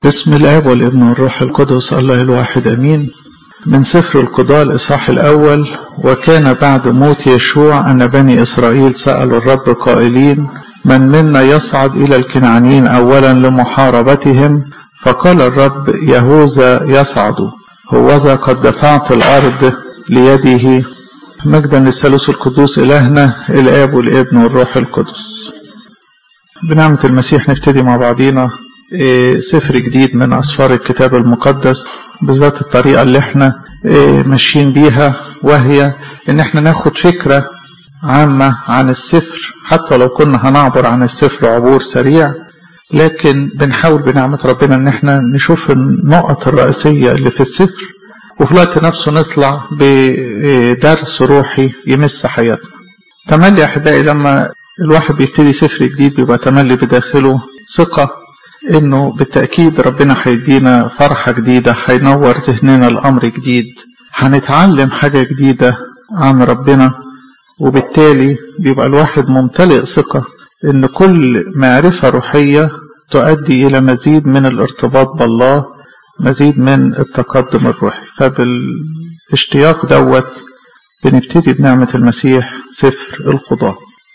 بسم الآب والابن والروح القدس الله الواحد أمين من سفر القضاء الإصحاح الأول وكان بعد موت يشوع أن بني إسرائيل سألوا الرب قائلين من منا يصعد إلى الكنعانيين أولا لمحاربتهم فقال الرب يهوذا يصعد هوذا قد دفعت الأرض ليده مجدا للثالوث القدوس إلهنا الآب والابن والروح القدس بنعمة المسيح نبتدي مع بعضينا سفر جديد من أسفار الكتاب المقدس بالذات الطريقة اللي احنا ماشيين بيها وهي ان احنا ناخد فكرة عامة عن السفر حتى لو كنا هنعبر عن السفر عبور سريع لكن بنحاول بنعمة ربنا ان احنا نشوف النقط الرئيسية اللي في السفر وفي الوقت نفسه نطلع بدرس روحي يمس حياتنا تملي أحبائي لما الواحد بيبتدي سفر جديد بيبقى تملي بداخله ثقة انه بالتأكيد ربنا هيدينا فرحة جديدة هينور ذهننا الأمر جديد هنتعلم حاجة جديدة عن ربنا وبالتالي بيبقى الواحد ممتلئ ثقة ان كل معرفة روحية تؤدي إلى مزيد من الارتباط بالله مزيد من التقدم الروحي فبالاشتياق دوت بنبتدي بنعمة المسيح سفر القضاء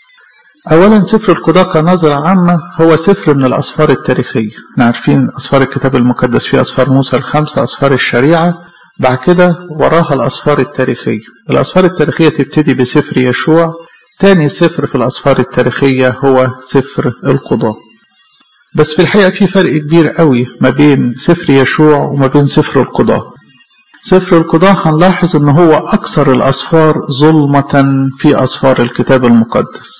أولا سفر القضاء كنظرة عامة هو سفر من الأسفار التاريخية احنا عارفين أسفار الكتاب المقدس فيه أسفار موسى الخمسة أسفار الشريعة بعد كده وراها الأسفار التاريخية الأسفار التاريخية تبتدي بسفر يشوع تاني سفر في الأسفار التاريخية هو سفر القضاء بس في الحقيقة في فرق كبير قوي ما بين سفر يشوع وما بين سفر القضاء سفر القضاء هنلاحظ ان هو أكثر الأسفار ظلمة في أسفار الكتاب المقدس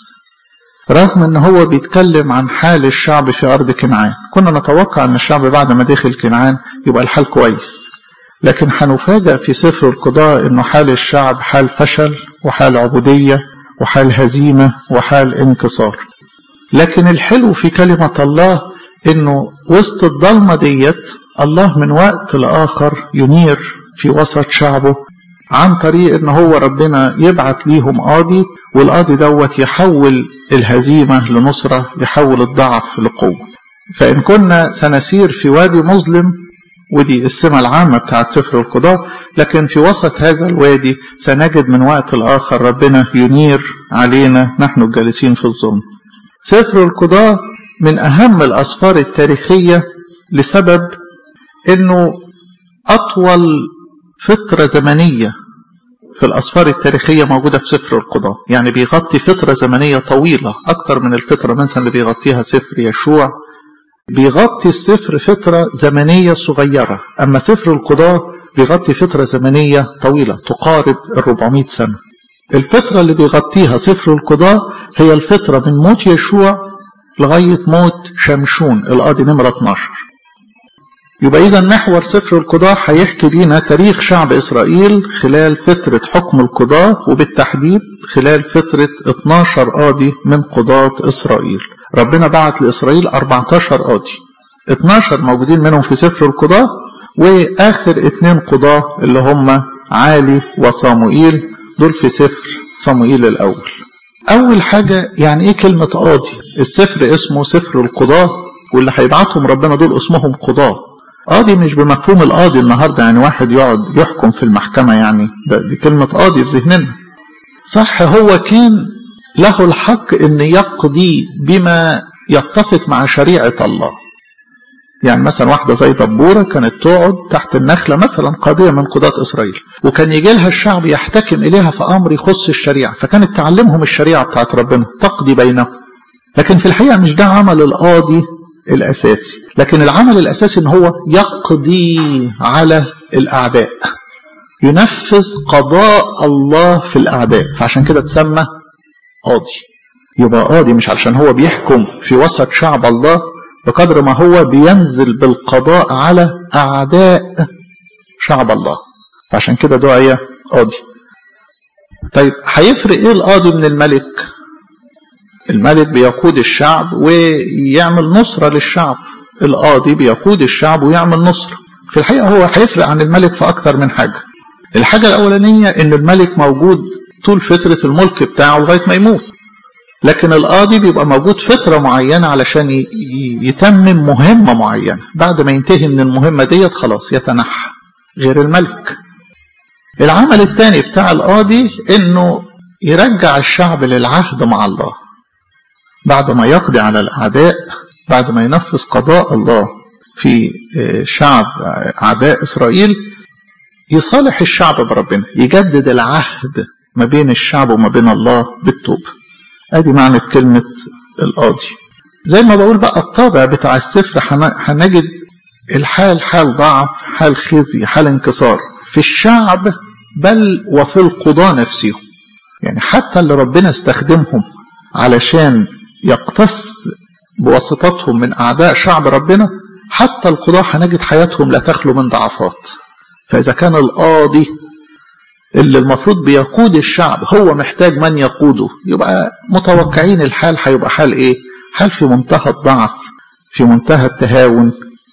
رغم ان هو بيتكلم عن حال الشعب في ارض كنعان كنا نتوقع ان الشعب بعد ما دخل كنعان يبقى الحال كويس لكن هنفاجأ في سفر القضاء انه حال الشعب حال فشل وحال عبودية وحال هزيمة وحال انكسار لكن الحلو في كلمة الله انه وسط الضلمة ديت الله من وقت لآخر ينير في وسط شعبه عن طريق ان هو ربنا يبعت ليهم قاضي والقاضي دوت يحول الهزيمة لنصرة يحول الضعف لقوة فإن كنا سنسير في وادي مظلم ودي السمة العامة بتاعت سفر القضاء لكن في وسط هذا الوادي سنجد من وقت الآخر ربنا ينير علينا نحن الجالسين في الظلم سفر القضاء من أهم الأسفار التاريخية لسبب أنه أطول فترة زمنية في الأسفار التاريخية موجودة في سفر القضاء يعني بيغطي فترة زمنية طويلة أكتر من الفترة مثلا اللي بيغطيها سفر يشوع بيغطي السفر فترة زمنية صغيرة أما سفر القضاء بيغطي فترة زمنية طويلة تقارب الربعمائة سنة الفترة اللي بيغطيها سفر القضاء هي الفترة من موت يشوع لغاية موت شمشون القاضي نمرة 12 يبقى إذا محور سفر القضاء هيحكي لنا تاريخ شعب إسرائيل خلال فترة حكم القضاء وبالتحديد خلال فترة 12 قاضي من قضاة إسرائيل ربنا بعت لإسرائيل 14 قاضي 12 موجودين منهم في سفر القضاء وآخر اتنين قضاة اللي هم عالي وصاموئيل دول في سفر صاموئيل الأول أول حاجة يعني إيه كلمة قاضي السفر اسمه سفر القضاء واللي هيبعتهم ربنا دول اسمهم قضاه قاضي مش بمفهوم القاضي النهارده يعني واحد يقعد يحكم في المحكمة يعني ده دي كلمة قاضي في ذهننا صح هو كان له الحق ان يقضي بما يتفق مع شريعة الله يعني مثلا واحدة زي دبورة كانت تقعد تحت النخلة مثلا قاضية من قضاة إسرائيل وكان يجي لها الشعب يحتكم إليها في أمر يخص الشريعة فكانت تعلمهم الشريعة بتاعت ربنا تقضي بينهم لكن في الحقيقة مش ده عمل القاضي الأساسي لكن العمل الأساسي إن هو يقضي على الأعداء ينفذ قضاء الله في الأعداء فعشان كده تسمى قاضي يبقى قاضي مش علشان هو بيحكم في وسط شعب الله بقدر ما هو بينزل بالقضاء على أعداء شعب الله فعشان كده دعية قاضي طيب هيفرق ايه القاضي من الملك الملك بيقود الشعب ويعمل نصرة للشعب القاضي بيقود الشعب ويعمل نصرة في الحقيقة هو هيفرق عن الملك في أكتر من حاجة الحاجة الأولانية إن الملك موجود طول فترة الملك بتاعه لغاية ما يموت لكن القاضي بيبقى موجود فترة معينة علشان يتمم مهمة معينة بعد ما ينتهي من المهمة ديت خلاص يتنحى غير الملك العمل الثاني بتاع القاضي انه يرجع الشعب للعهد مع الله بعد ما يقضي على الاعداء بعد ما ينفذ قضاء الله في شعب اعداء اسرائيل يصالح الشعب بربنا يجدد العهد ما بين الشعب وما بين الله بالتوبه ادي معنى كلمة القاضي زي ما بقول بقى الطابع بتاع السفر هنجد الحال حال ضعف حال خزي حال انكسار في الشعب بل وفي القضاة نفسهم يعني حتى اللي ربنا استخدمهم علشان يقتص بواسطتهم من أعداء شعب ربنا حتى القضاة هنجد حياتهم لا تخلو من ضعفات فإذا كان القاضي اللي المفروض بيقود الشعب هو محتاج من يقوده يبقى متوقعين الحال هيبقى حال ايه حال في منتهى الضعف في منتهى التهاون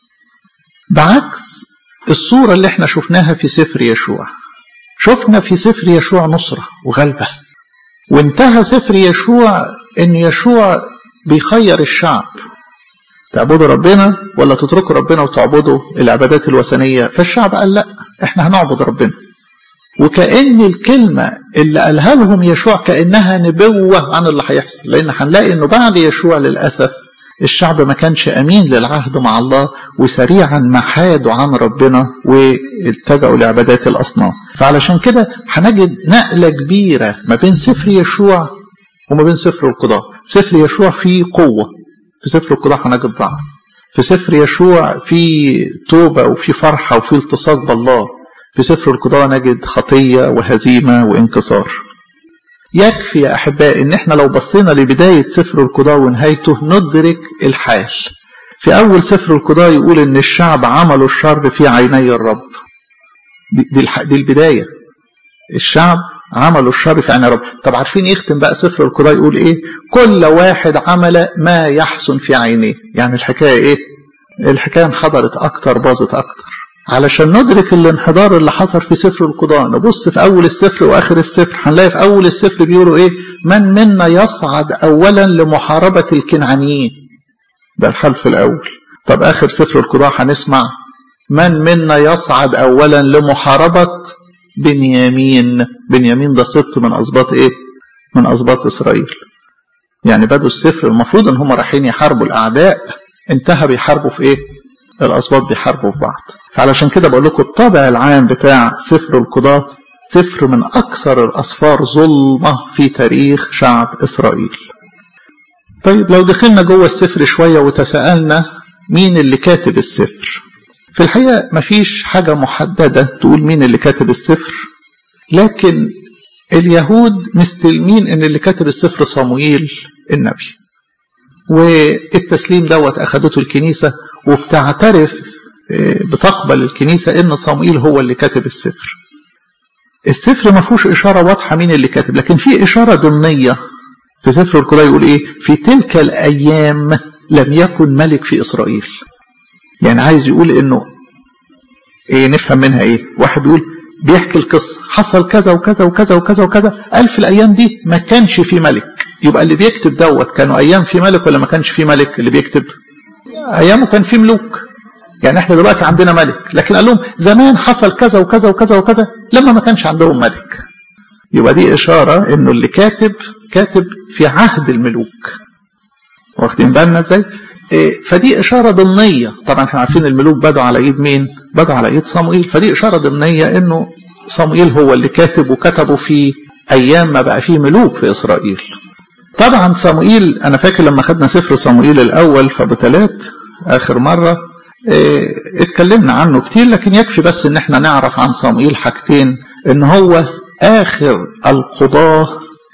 بعكس الصورة اللي احنا شفناها في سفر يشوع شفنا في سفر يشوع نصرة وغلبة وانتهى سفر يشوع ان يشوع بيخير الشعب تعبدوا ربنا ولا تتركوا ربنا وتعبدوا العبادات الوثنية فالشعب قال لا احنا هنعبد ربنا وكأن الكلمة اللي قالها لهم يشوع كأنها نبوة عن اللي هيحصل لأن هنلاقي إنه بعد يشوع للأسف الشعب ما كانش أمين للعهد مع الله وسريعا ما حادوا عن ربنا واتجهوا لعبادات الأصنام فعلشان كده هنجد نقلة كبيرة ما بين سفر يشوع وما بين سفر القضاء سفر يشوع فيه قوة في سفر القضاء هنجد ضعف في سفر يشوع في توبة وفي فرحة وفي التصاق بالله في سفر القضاء نجد خطية وهزيمة وانكسار يكفي يا أحبائي إن إحنا لو بصينا لبداية سفر القضاء ونهايته ندرك الحال في أول سفر القضاء يقول إن الشعب عملوا الشر في عيني الرب دي, دي, دي البداية الشعب عملوا الشر في عين الرب طب عارفين يختم بقى سفر القضاء يقول إيه كل واحد عمل ما يحسن في عينيه يعني الحكاية إيه الحكاية انحدرت أكتر باظت أكتر علشان ندرك الانحدار اللي حصل في سفر القضاء نبص في اول السفر واخر السفر هنلاقي في اول السفر بيقولوا ايه من منا يصعد اولا لمحاربه الكنعانيين ده الحال في الاول طب اخر سفر القضاء هنسمع من منا يصعد اولا لمحاربه بنيامين بنيامين ده سبط من اسباط ايه من اسباط اسرائيل يعني بدوا السفر المفروض ان هم رايحين يحاربوا الاعداء انتهى بيحاربوا في ايه الاسباط بيحاربوا في بعض فعلشان كده بقول لكم الطابع العام بتاع سفر القضاة سفر من أكثر الأسفار ظلمة في تاريخ شعب إسرائيل طيب لو دخلنا جوه السفر شوية وتساءلنا مين اللي كاتب السفر في الحقيقة مفيش حاجة محددة تقول مين اللي كاتب السفر لكن اليهود مستلمين ان اللي كاتب السفر صموئيل النبي والتسليم دوت اخدته الكنيسة وبتعترف بتقبل الكنيسة ان صموئيل هو اللي كاتب السفر السفر ما فيهوش اشارة واضحة مين اللي كاتب لكن في اشارة ضمنية في سفر القضاء يقول ايه في تلك الايام لم يكن ملك في اسرائيل يعني عايز يقول انه ايه نفهم منها ايه واحد بيقول بيحكي القصة حصل كذا وكذا وكذا وكذا وكذا قال في الايام دي ما كانش في ملك يبقى اللي بيكتب دوت كانوا ايام في ملك ولا ما كانش في ملك اللي بيكتب ايامه كان في ملوك يعني احنا دلوقتي عندنا ملك لكن قال لهم زمان حصل كذا وكذا وكذا وكذا لما ما كانش عندهم ملك يبقى دي اشاره انه اللي كاتب كاتب في عهد الملوك واخدين بالنا ازاي إيه فدي اشاره ضمنيه طبعا احنا عارفين الملوك بدوا على ايد مين بدوا على ايد صموئيل فدي اشاره ضمنيه انه صموئيل هو اللي كاتب وكتبوا في ايام ما بقى فيه ملوك في اسرائيل طبعا صموئيل انا فاكر لما خدنا سفر صموئيل الاول في ابو تلات اخر مره اه اتكلمنا عنه كتير لكن يكفي بس ان احنا نعرف عن صموئيل حاجتين ان هو اخر القضاه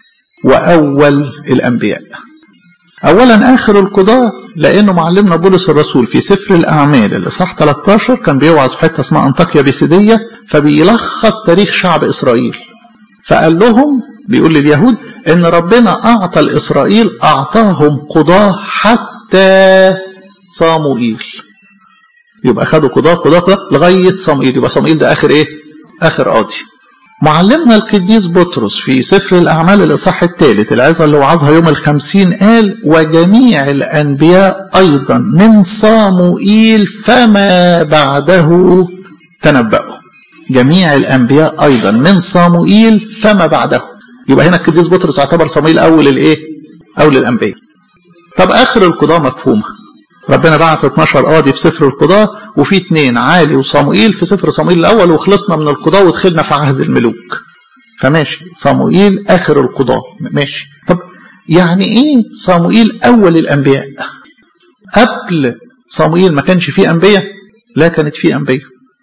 واول الانبياء اولا اخر القضاه لانه معلمنا بولس الرسول في سفر الاعمال الاصحاح 13 كان بيوعظ في حته اسمها انطاكيا بيسيديه فبيلخص تاريخ شعب اسرائيل فقال لهم بيقول لليهود ان ربنا اعطى لاسرائيل اعطاهم قضاه حتى صاموئيل يبقى خدوا قضاه قضاه قضاه لغايه صموئيل يبقى صموئيل ده اخر ايه اخر قاضي معلمنا القديس بطرس في سفر الأعمال الإصحاح الثالث العظة اللي وعظها يوم الخمسين قال وجميع الأنبياء أيضا من صاموئيل فما بعده تنبأوا جميع الأنبياء أيضا من صاموئيل فما بعده يبقى هنا القديس بطرس يعتبر صموئيل أول الإيه؟ أول الأنبياء طب آخر القضاء مفهومة ربنا بعت 12 قاضي في سفر القضاء وفي اثنين عالي وصموئيل في سفر صموئيل الاول وخلصنا من القضاء ودخلنا في عهد الملوك فماشي صموئيل اخر القضاء ماشي طب يعني ايه صموئيل اول الانبياء قبل صموئيل ما كانش فيه انبياء لا كانت فيه انبياء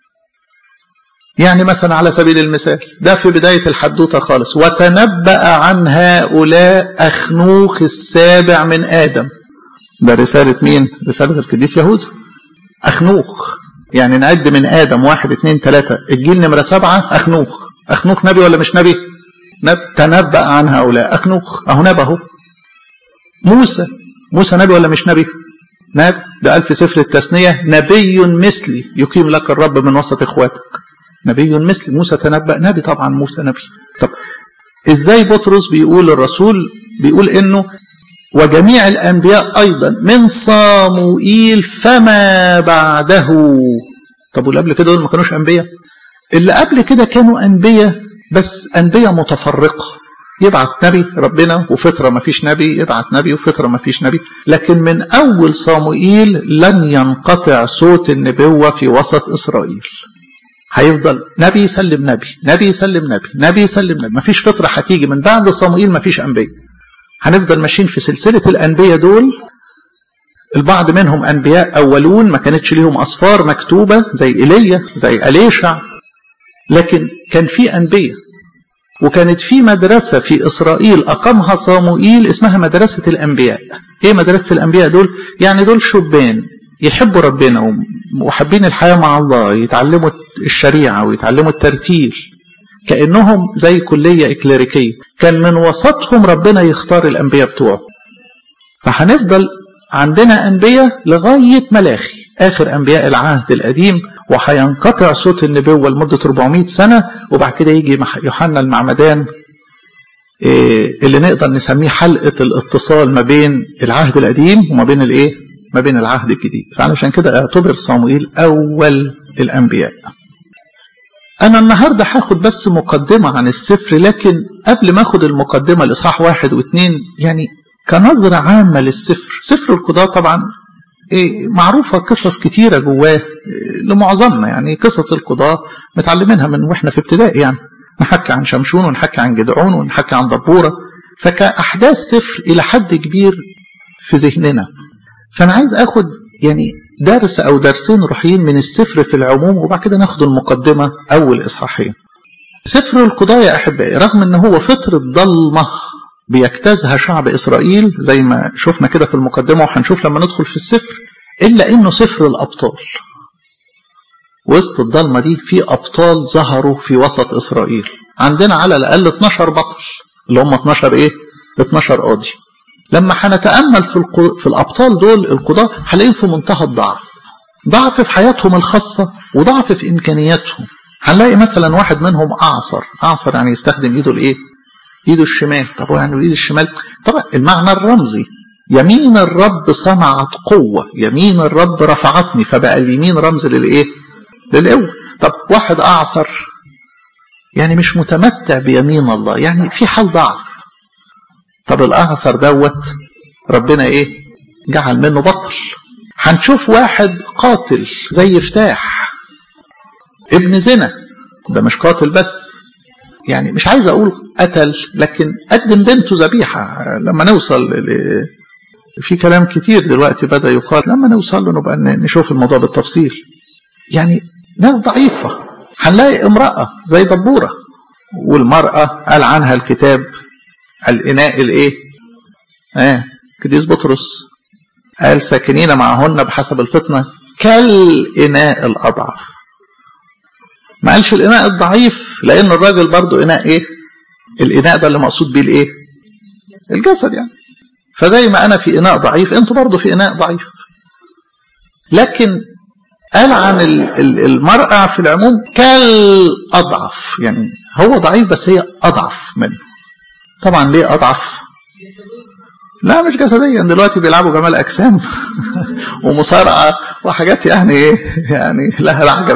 يعني مثلا على سبيل المثال ده في بداية الحدوتة خالص وتنبأ عن هؤلاء أخنوخ السابع من آدم ده رسالة مين؟ رسالة القديس يهوذا. أخنوخ يعني نعد من آدم واحد اثنين ثلاثة الجيل نمرة سبعة أخنوخ. أخنوخ نبي ولا مش نبي؟ نبي تنبأ عن هؤلاء أخنوخ أهو نبي أهو. موسى موسى نبي ولا مش نبي؟ نبي ده قال في سفر التثنية نبي مثلي يقيم لك الرب من وسط إخواتك. نبي مثلي موسى تنبأ نبي طبعا موسى نبي. طب ازاي بطرس بيقول الرسول بيقول انه وجميع الأنبياء أيضا من صاموئيل فما بعده طب واللي قبل كده دول ما كانوش أنبياء اللي قبل كده كانوا أنبياء بس أنبياء متفرقة يبعت نبي ربنا وفترة ما فيش نبي يبعت نبي وفترة ما فيش نبي لكن من أول صاموئيل لن ينقطع صوت النبوة في وسط إسرائيل هيفضل نبي يسلم نبي نبي يسلم نبي نبي يسلم نبي ما فيش فترة هتيجي من بعد صاموئيل ما فيش أنبياء هنفضل ماشيين في سلسلة الأنبياء دول البعض منهم أنبياء أولون ما كانتش ليهم أصفار مكتوبة زي إيليا زي أليشع لكن كان في أنبياء وكانت في مدرسة في إسرائيل أقامها صاموئيل اسمها مدرسة الأنبياء إيه مدرسة الأنبياء دول؟ يعني دول شبان يحبوا ربنا وحابين الحياة مع الله يتعلموا الشريعة ويتعلموا الترتيل كأنهم زي كلية إكليريكية كان من وسطهم ربنا يختار الأنبياء بتوعه فهنفضل عندنا أنبياء لغاية ملاخي آخر أنبياء العهد القديم وهينقطع صوت النبوة لمدة 400 سنة وبعد كده يجي يوحنا المعمدان اللي نقدر نسميه حلقة الاتصال ما بين العهد القديم وما بين الايه؟ ما بين العهد الجديد فعلشان كده اعتبر صموئيل أول الأنبياء أنا النهاردة هاخد بس مقدمة عن السفر لكن قبل ما أخد المقدمة الإصحاح واحد واثنين يعني كنظرة عامة للسفر سفر القضاء طبعا إيه معروفة قصص كتيرة جواه لمعظمنا يعني قصص القضاء متعلمينها من واحنا في ابتدائي يعني نحكي عن شمشون ونحكي عن جدعون ونحكي عن دبورة فكأحداث سفر إلى حد كبير في ذهننا فأنا عايز أخد يعني درس أو درسين روحيين من السفر في العموم وبعد كده ناخد المقدمة أول إصحاحين سفر القضاء يا أحبائي رغم أنه هو فترة ضلمة بيجتازها شعب إسرائيل زي ما شفنا كده في المقدمة وهنشوف لما ندخل في السفر إلا أنه سفر الأبطال وسط الضلمة دي في أبطال ظهروا في وسط إسرائيل عندنا على الأقل 12 بطل اللي هم 12 إيه 12 قاضي لما هنتأمل في, القو... في الأبطال دول القضاة هنلاقيهم في منتهى الضعف ضعف في حياتهم الخاصة وضعف في إمكانياتهم هنلاقي مثلا واحد منهم أعصر أعصر يعني يستخدم إيده الإيه إيده الشمال طب هو يعني الإيد الشمال طبعا المعنى الرمزي يمين الرب صنعت قوة يمين الرب رفعتني فبقى اليمين رمز للإيه للقوة طب واحد أعصر يعني مش متمتع بيمين الله يعني في حال ضعف طب الأعصر دوت ربنا إيه جعل منه بطل هنشوف واحد قاتل زي فتاح ابن زنا ده مش قاتل بس يعني مش عايز اقول قتل لكن قدم بنته ذبيحه لما نوصل ل... في كلام كتير دلوقتي بدا يقال لما نوصل له نبقى نشوف الموضوع بالتفصيل يعني ناس ضعيفه هنلاقي امراه زي دبوره والمراه قال عنها الكتاب الاناء الايه اه قديس بطرس قال ساكنين معهن بحسب الفطنه كالاناء الاضعف ما قالش الاناء الضعيف لان الراجل برضه اناء ايه الاناء ده اللي مقصود بيه الايه الجسد يعني فزي ما انا في اناء ضعيف انتوا برضه في اناء ضعيف لكن قال عن المرأة في العموم كالأضعف يعني هو ضعيف بس هي اضعف منه طبعا ليه اضعف لا مش جسديا دلوقتي بيلعبوا جمال اجسام ومصارعه وحاجات يعني ايه يعني لها العجب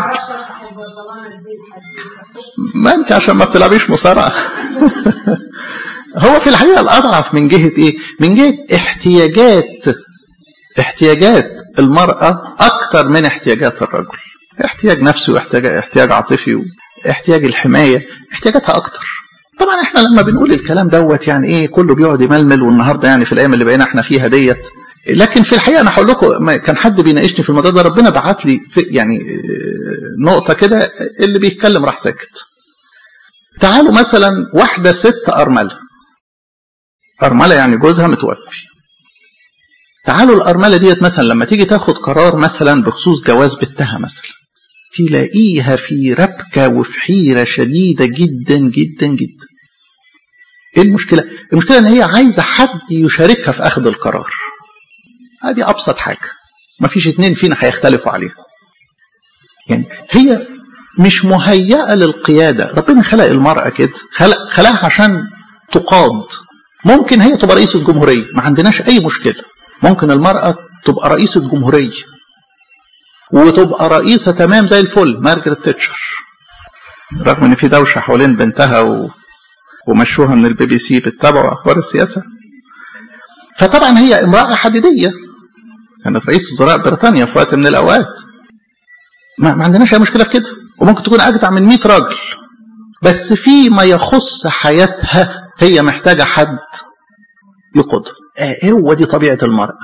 ما انت عشان ما بتلعبيش مصارعه هو في الحقيقه الاضعف من جهه ايه من جهه احتياجات احتياجات المراه اكتر من احتياجات الرجل احتياج نفسي واحتياج احتياج عاطفي واحتياج الحمايه احتياجاتها اكتر طبعا احنا لما بنقول الكلام دوت يعني ايه كله بيقعد يململ والنهارده يعني في الايام اللي بقينا احنا فيها ديت لكن في الحقيقه انا هقول لكم كان حد بيناقشني في الموضوع ده ربنا بعت لي في يعني نقطه كده اللي بيتكلم راح ساكت تعالوا مثلا واحده ست ارمله ارمله يعني جوزها متوفي تعالوا الارمله ديت مثلا لما تيجي تاخد قرار مثلا بخصوص جواز بنتها مثلا تلاقيها في ربكه وفي حيره شديده جدا جدا جدا ايه المشكله المشكله ان هي عايزه حد يشاركها في اخذ القرار هذه ابسط حاجه ما فيش اتنين فينا هيختلفوا عليها يعني هي مش مهيئه للقياده ربنا خلق المراه كده خلق خلقها عشان تقاد ممكن هي تبقى رئيسه جمهوريه ما عندناش اي مشكله ممكن المراه تبقى رئيسه جمهوريه وتبقى رئيسه تمام زي الفل مارجريت تيتشر رغم ان في دوشه حوالين بنتها و... ومشوها من البي بي سي بتتابعوا اخبار السياسه فطبعا هي امراه حديديه كانت رئيس وزراء بريطانيا في وقت من الاوقات ما, ما عندناش اي مشكله في كده وممكن تكون اجدع من 100 راجل بس فيما يخص حياتها هي محتاجه حد يقودها آه هو دي طبيعه المراه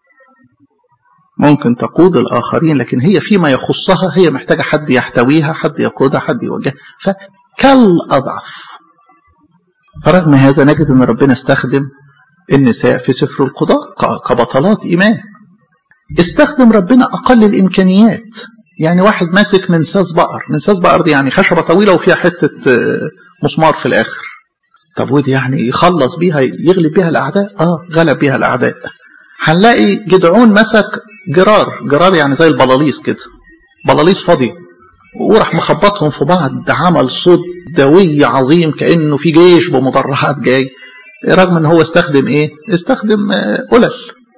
ممكن تقود الآخرين لكن هي فيما يخصها هي محتاجة حد يحتويها حد يقودها حد يوجهها فكالأضعف فرغم هذا نجد أن ربنا استخدم النساء في سفر القضاء كبطلات إيمان استخدم ربنا أقل الإمكانيات يعني واحد ماسك منساس بقر منساس بقر دي يعني خشبة طويلة وفيها حتة مسمار في الآخر طب ودي يعني يخلص بيها يغلب بيها الأعداء آه غلب بيها الأعداء هنلاقي جدعون مسك جرار جرار يعني زي البلاليص كده بلاليص فاضي وراح مخبطهم في بعض عمل صوت دوي عظيم كانه في جيش بمدرعات جاي رغم ان هو استخدم ايه استخدم قلل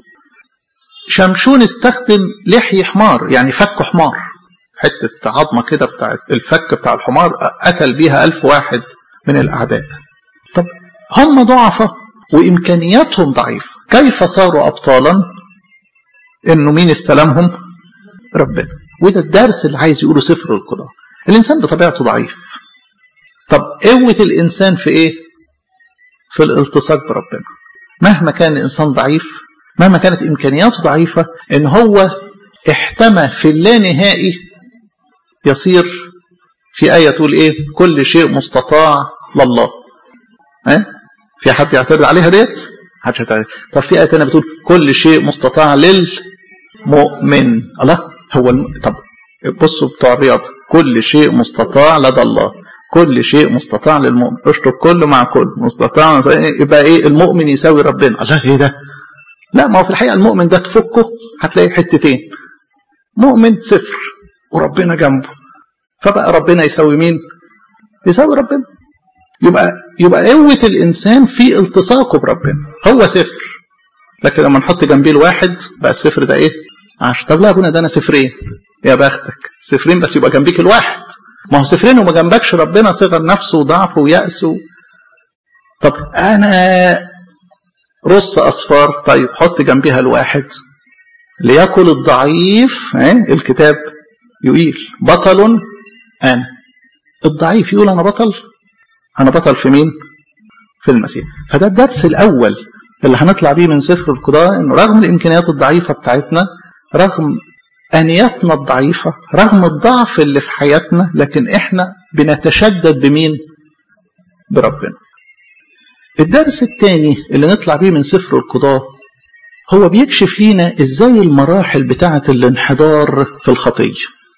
شمشون استخدم لحي حمار يعني فك حمار حتة عظمة كده بتاعت الفك بتاع الحمار قتل بيها ألف واحد من الأعداء طب هم ضعفة وإمكانياتهم ضعيفة كيف صاروا أبطالا إنه مين استلمهم ربنا وده الدرس اللي عايز يقوله سفر القضاء الإنسان بطبيعته ضعيف طب قوة الإنسان في إيه في الالتصاق بربنا مهما كان الإنسان ضعيف مهما كانت إمكانياته ضعيفة إن هو احتمى في اللانهائي يصير في آية تقول إيه كل شيء مستطاع لله ها في حد يعترض عليها ديت محدش هيعترض طب في آية تانية بتقول كل شيء مستطاع للمؤمن الله هو الم... طب بصوا بتوع الرياضة كل شيء مستطاع لدى الله كل شيء مستطاع للمؤمن اشتر كل مع كل مستطاع يبقى ايه المؤمن يساوي ربنا الله ايه ده لا ما هو في الحقيقة المؤمن ده تفكه هتلاقي حتتين مؤمن صفر وربنا جنبه فبقى ربنا يساوي مين يساوي ربنا يبقى يبقى قوة الإنسان في التصاقه بربنا هو صفر لكن لما نحط جنبيه الواحد بقى الصفر ده إيه؟ عشر طب لا يا ابونا ده أنا صفرين يا بختك صفرين بس يبقى جنبيك الواحد ما هو صفرين وما جنبكش ربنا صغر نفسه وضعف ويأس و... طب أنا رص أصفار طيب حط جنبيها الواحد ليأكل الضعيف اه؟ الكتاب يقيل بطل أنا الضعيف يقول أنا بطل أنا بطل في مين؟ في المسيح فده الدرس الأول اللي هنطلع بيه من سفر القضاء إنه رغم الإمكانيات الضعيفة بتاعتنا رغم أنياتنا الضعيفة رغم الضعف اللي في حياتنا لكن إحنا بنتشدد بمين؟ بربنا الدرس الثاني اللي نطلع بيه من سفر القضاء هو بيكشف لينا ازاي المراحل بتاعة الانحدار في الخطية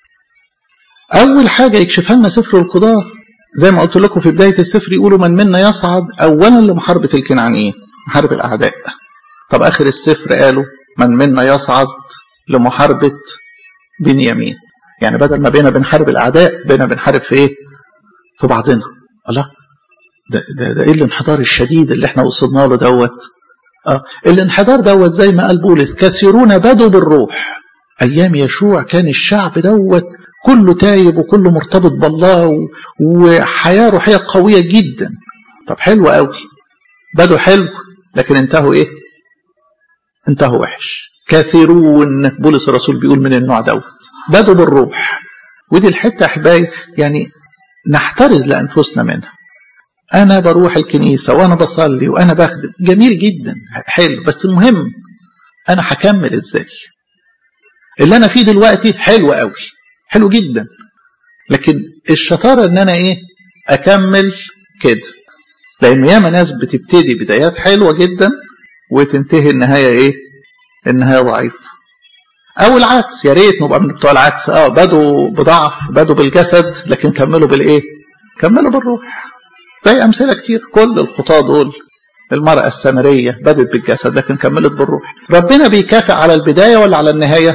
أول حاجة يكشفها لنا سفر القضاء زي ما قلت لكم في بداية السفر يقولوا من منا يصعد أولا لمحاربة الكنعانيين محارب الأعداء طب آخر السفر قالوا من منا يصعد لمحاربة بنيامين يعني بدل ما بينا بنحارب الأعداء بينا بنحارب في إيه؟ في بعضنا الله ده, ده, ده ايه الانحدار الشديد اللي احنا وصلنا له دوت اه الانحدار دوت زي ما قال بولس كثيرون بدوا بالروح ايام يشوع كان الشعب دوت كله تايب وكله مرتبط بالله وحياه روحيه قويه جدا طب حلو قوي بدوا حلو لكن انتهوا ايه انتهوا وحش كثيرون بولس الرسول بيقول من النوع دوت بدوا بالروح ودي الحته احبائي يعني نحترز لانفسنا منها انا بروح الكنيسه وانا بصلي وانا بخدم جميل جدا حلو بس المهم انا هكمل ازاي اللي انا فيه دلوقتي حلو قوي حلو جدا لكن الشطاره ان انا ايه اكمل كده لانه ياما ناس بتبتدي بدايات حلوه جدا وتنتهي النهايه ايه النهايه ضعيفه او العكس يا ريت نبقى من بتوع العكس اه بدوا بضعف بدوا بالجسد لكن كملوا بالايه كملوا بالروح زي امثله كتير كل الخطاه دول المرأة السامرية بدت بالجسد لكن كملت بالروح ربنا بيكافئ على البداية ولا على النهاية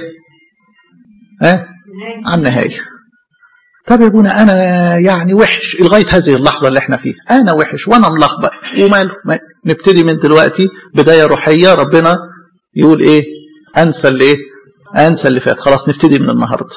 ها على النهاية طب يا ابونا انا يعني وحش لغايه هذه اللحظه اللي احنا فيها انا وحش وانا ملخبط وماله نبتدي من دلوقتي بدايه روحيه ربنا يقول ايه انسى اللي ايه انسى اللي فات خلاص نبتدي من النهارده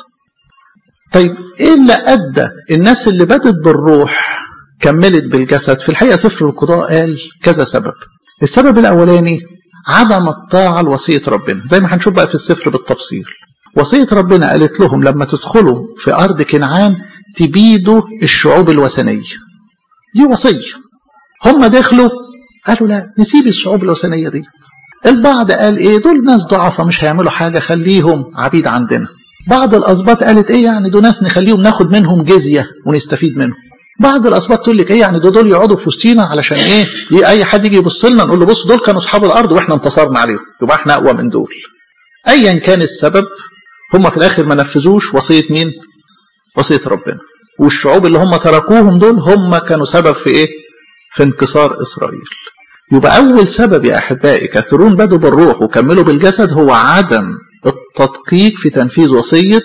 طيب ايه اللي ادى الناس اللي بدت بالروح كملت بالجسد في الحقيقه سفر القضاء قال كذا سبب السبب الاولاني عدم الطاعه لوصيه ربنا زي ما هنشوف بقى في السفر بالتفصيل وصية ربنا قالت لهم لما تدخلوا في أرض كنعان تبيدوا الشعوب الوثنية دي وصية هم دخلوا قالوا لا نسيب الشعوب الوثنية دي البعض قال ايه دول ناس ضعفة مش هيعملوا حاجة خليهم عبيد عندنا بعض الأسباط قالت ايه يعني دول ناس نخليهم ناخد منهم جزية ونستفيد منهم بعض الاسباط تقول لك ايه يعني دول, دول يقعدوا في وسطينا علشان ايه اي حد يجي يبص لنا نقول له بص دول كانوا اصحاب الارض واحنا انتصرنا عليهم يبقى احنا اقوى من دول ايا كان السبب هم في الاخر ما نفذوش وصيه مين وصيه ربنا والشعوب اللي هم تركوهم دول هم كانوا سبب في ايه في انكسار اسرائيل يبقى اول سبب يا احبائي كثيرون بدوا بالروح وكملوا بالجسد هو عدم التدقيق في تنفيذ وصيه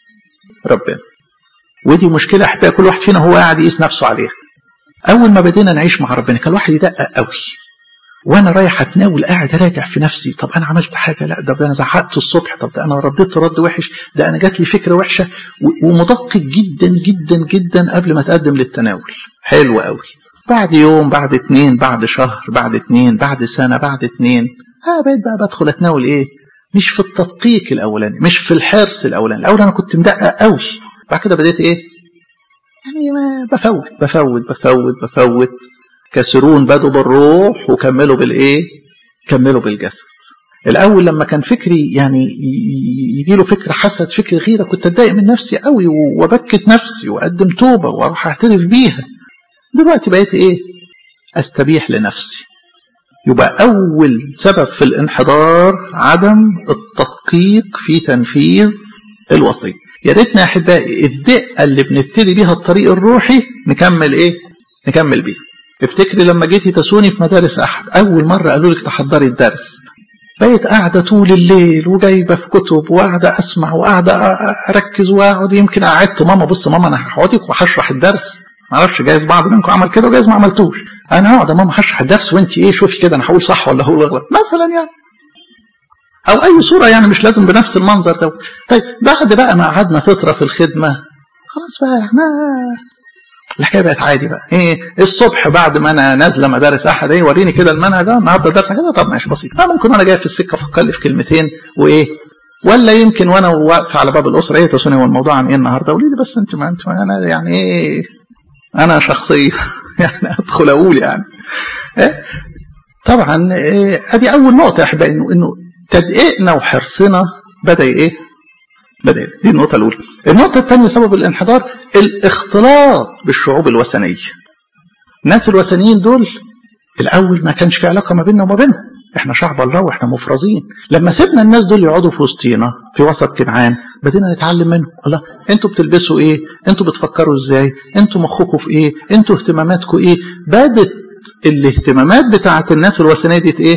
ربنا ودي مشكله احبائي كل واحد فينا هو قاعد يقيس نفسه عليها اول ما بدينا نعيش مع ربنا كان الواحد يدقق قوي وانا رايح اتناول قاعد اراجع في نفسي طب انا عملت حاجه لا ده انا زعقت الصبح طب ده انا رديت رد وحش ده انا جات لي فكره وحشه ومدقق جدا جدا جدا قبل ما اتقدم للتناول حلو قوي بعد يوم بعد اتنين بعد شهر بعد اتنين بعد سنه بعد اتنين اه بقيت بقى بدخل اتناول ايه مش في التدقيق الاولاني مش في الحرص الاولاني الاول انا كنت مدقق قوي بعد كده بديت ايه يعني ما بفوت بفوت بفوت بفوت كسرون بدوا بالروح وكملوا بالايه كملوا بالجسد الاول لما كان فكري يعني يجي له فكر حسد فكر غيره كنت اتضايق من نفسي قوي وبكت نفسي واقدم توبه واروح اعترف بيها دلوقتي بقيت ايه استبيح لنفسي يبقى اول سبب في الانحدار عدم التدقيق في تنفيذ الوصيه يا ريتنا يا احبائي الدقه اللي بنبتدي بيها الطريق الروحي نكمل ايه نكمل بيها افتكري لما جيتي تسوني في مدارس احد اول مره قالوا لك تحضري الدرس بقيت قاعده طول الليل وجايبه في كتب وقاعده اسمع وقاعده اركز واقعد يمكن قعدت ماما بص ماما انا هحوطك وهشرح الدرس ما اعرفش جايز بعض منكم عمل كده وجايز ما عملتوش انا هقعد يا ماما هشرح الدرس وانت ايه شوفي كده انا هقول صح ولا هقول غلط مثلا يعني او اي صوره يعني مش لازم بنفس المنظر ده طيب بعد بقى ما قعدنا فتره في الخدمه خلاص بقى احنا الحكايه بقت عادي بقى ايه الصبح بعد ما انا نازله مدارس احد ايه وريني كده المنهج النهارده درس كده طب ماشي بسيط آه ممكن وانا جاي في السكه افكر لي في كلمتين وايه ولا يمكن وانا واقف على باب الاسره ايه تسوني هو الموضوع عن ايه النهارده قولي لي بس انت ما انت ما انا يعني ايه انا شخصيه يعني ادخل اقول يعني إيه؟ طبعا إيه ادي اول نقطه يا احبائي انه انه تدقيقنا وحرصنا بدا ايه بدا دي النقطه الاولى النقطه الثانيه سبب الانحدار الاختلاط بالشعوب الوثنيه الناس الوثنيين دول الاول ما كانش في علاقه ما بيننا وما بينهم احنا شعب الله واحنا مفرزين لما سيبنا الناس دول يقعدوا في وسطينا في وسط كنعان بدينا نتعلم منهم الله انتوا بتلبسوا ايه انتوا بتفكروا ازاي انتوا مخكم في ايه انتوا اهتماماتكم ايه بدت الاهتمامات بتاعت الناس الوثنيه دي ايه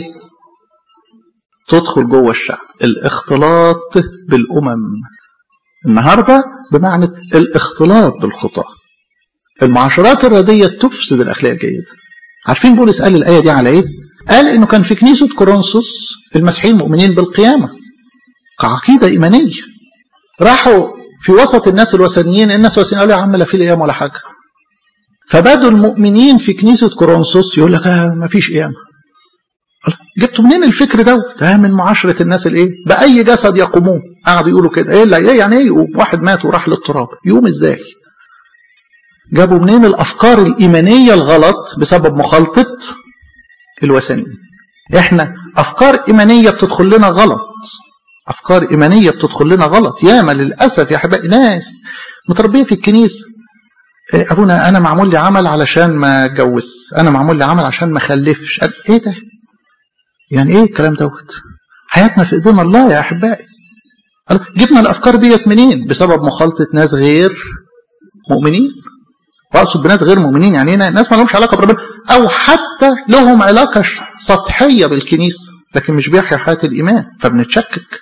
تدخل جوه الشعب الاختلاط بالامم النهارده بمعنى الاختلاط بالخطاه المعاشرات الردية تفسد الأخلاق الجيدة عارفين بولس قال الآية دي على إيه؟ قال إنه كان في كنيسة كورنثوس المسيحيين مؤمنين بالقيامة كعقيدة إيمانية راحوا في وسط الناس الوثنيين الناس الوثنيين قالوا يا عم لا في قيامة ولا حاجة فبدوا المؤمنين في كنيسة كورنثوس يقول لك آه ما فيش قيامة جبتوا منين الفكر دوت؟ ده من معاشرة الناس الايه؟ بأي جسد يقومون قعدوا يقولوا كده ايه لا ايه يعني ايه يقوم؟ واحد مات وراح للتراب يقوم ازاي؟ جابوا منين الافكار الايمانيه الغلط بسبب مخالطه الوثنيين احنا افكار ايمانيه بتدخل لنا غلط افكار ايمانيه بتدخل لنا غلط ياما للاسف يا احبائي ناس متربيه في الكنيسه ابونا انا معمول لي عمل علشان ما اتجوز انا معمول لي عمل عشان ما اخلفش ايه ده يعني ايه الكلام دوت حياتنا في ايدينا الله يا احبائي جبنا الافكار ديت منين بسبب مخالطه ناس غير مؤمنين واقصد بناس غير مؤمنين يعني هنا ناس ما لهمش علاقه بربنا او حتى لهم علاقه سطحيه بالكنيسه لكن مش بيحيا حياه الايمان فبنتشكك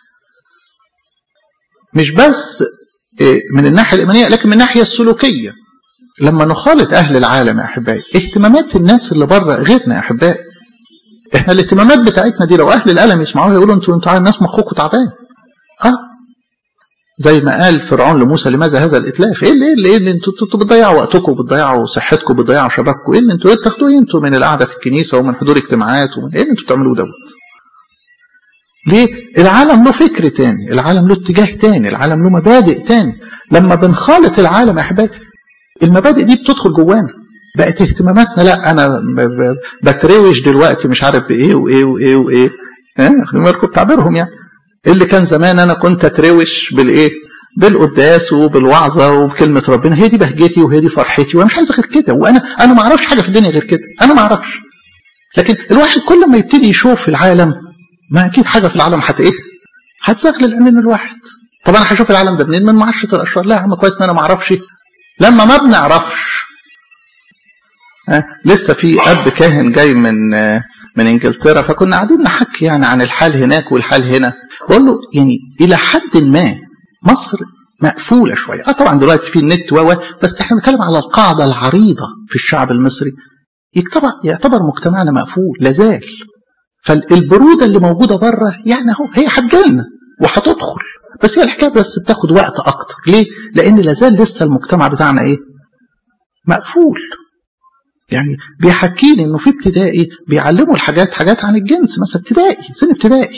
مش بس من الناحيه الايمانيه لكن من الناحيه السلوكيه لما نخالط اهل العالم يا احبائي اهتمامات الناس اللي بره غيرنا يا احبائي احنا الاهتمامات بتاعتنا دي لو اهل العالم يسمعوها يقولوا انتوا انتوا الناس مخكم تعبان اه زي ما قال فرعون لموسى لماذا هذا الاتلاف؟ ايه اللي ايه اللي, إيه اللي انتوا انتوا بتضيعوا وقتكم وبتضيعوا صحتكم وبتضيعوا شبابكم، ايه اللي انتوا ايه بتاخدوه ايه انتوا من القعده في الكنيسه ومن حضور اجتماعات ومن ايه اللي انتوا بتعملوه دوت؟ ليه؟ العالم له فكر تاني، العالم له اتجاه تاني، العالم له مبادئ تاني، لما بنخالط العالم يا احبابي المبادئ دي بتدخل جوانا بقت اهتماماتنا لا انا بتروج دلوقتي مش عارف بايه وايه وايه وايه ها خلينا بالكم بتعبيرهم يعني اللي كان زمان انا كنت اتروش بالايه بالقداس وبالوعظه وبكلمه ربنا هي دي بهجتي وهي دي فرحتي وانا مش عايز غير كده وانا انا ما اعرفش حاجه في الدنيا غير كده انا ما اعرفش لكن الواحد كل ما يبتدي يشوف العالم ما اكيد حاجه في العالم هت ايه هتزغلل عين الواحد طب انا هشوف العالم ده منين من معاشره الاشرار لا يا عم كويس ان انا ما اعرفش لما ما بنعرفش أه؟ لسه في اب كاهن جاي من من انجلترا فكنا قاعدين نحكي يعني عن الحال هناك والحال هنا بقول له يعني الى حد ما مصر مقفوله شويه اه طبعا دلوقتي في النت و بس احنا بنتكلم على القاعده العريضه في الشعب المصري يعتبر يعتبر مجتمعنا مقفول لازال فالبروده اللي موجوده بره يعني اهو هي هتجيلنا وهتدخل بس هي الحكايه بس بتاخد وقت اكتر ليه؟ لان لازال لسه المجتمع بتاعنا ايه؟ مقفول يعني بيحكي لي انه في ابتدائي بيعلموا الحاجات حاجات عن الجنس مثلا ابتدائي سن ابتدائي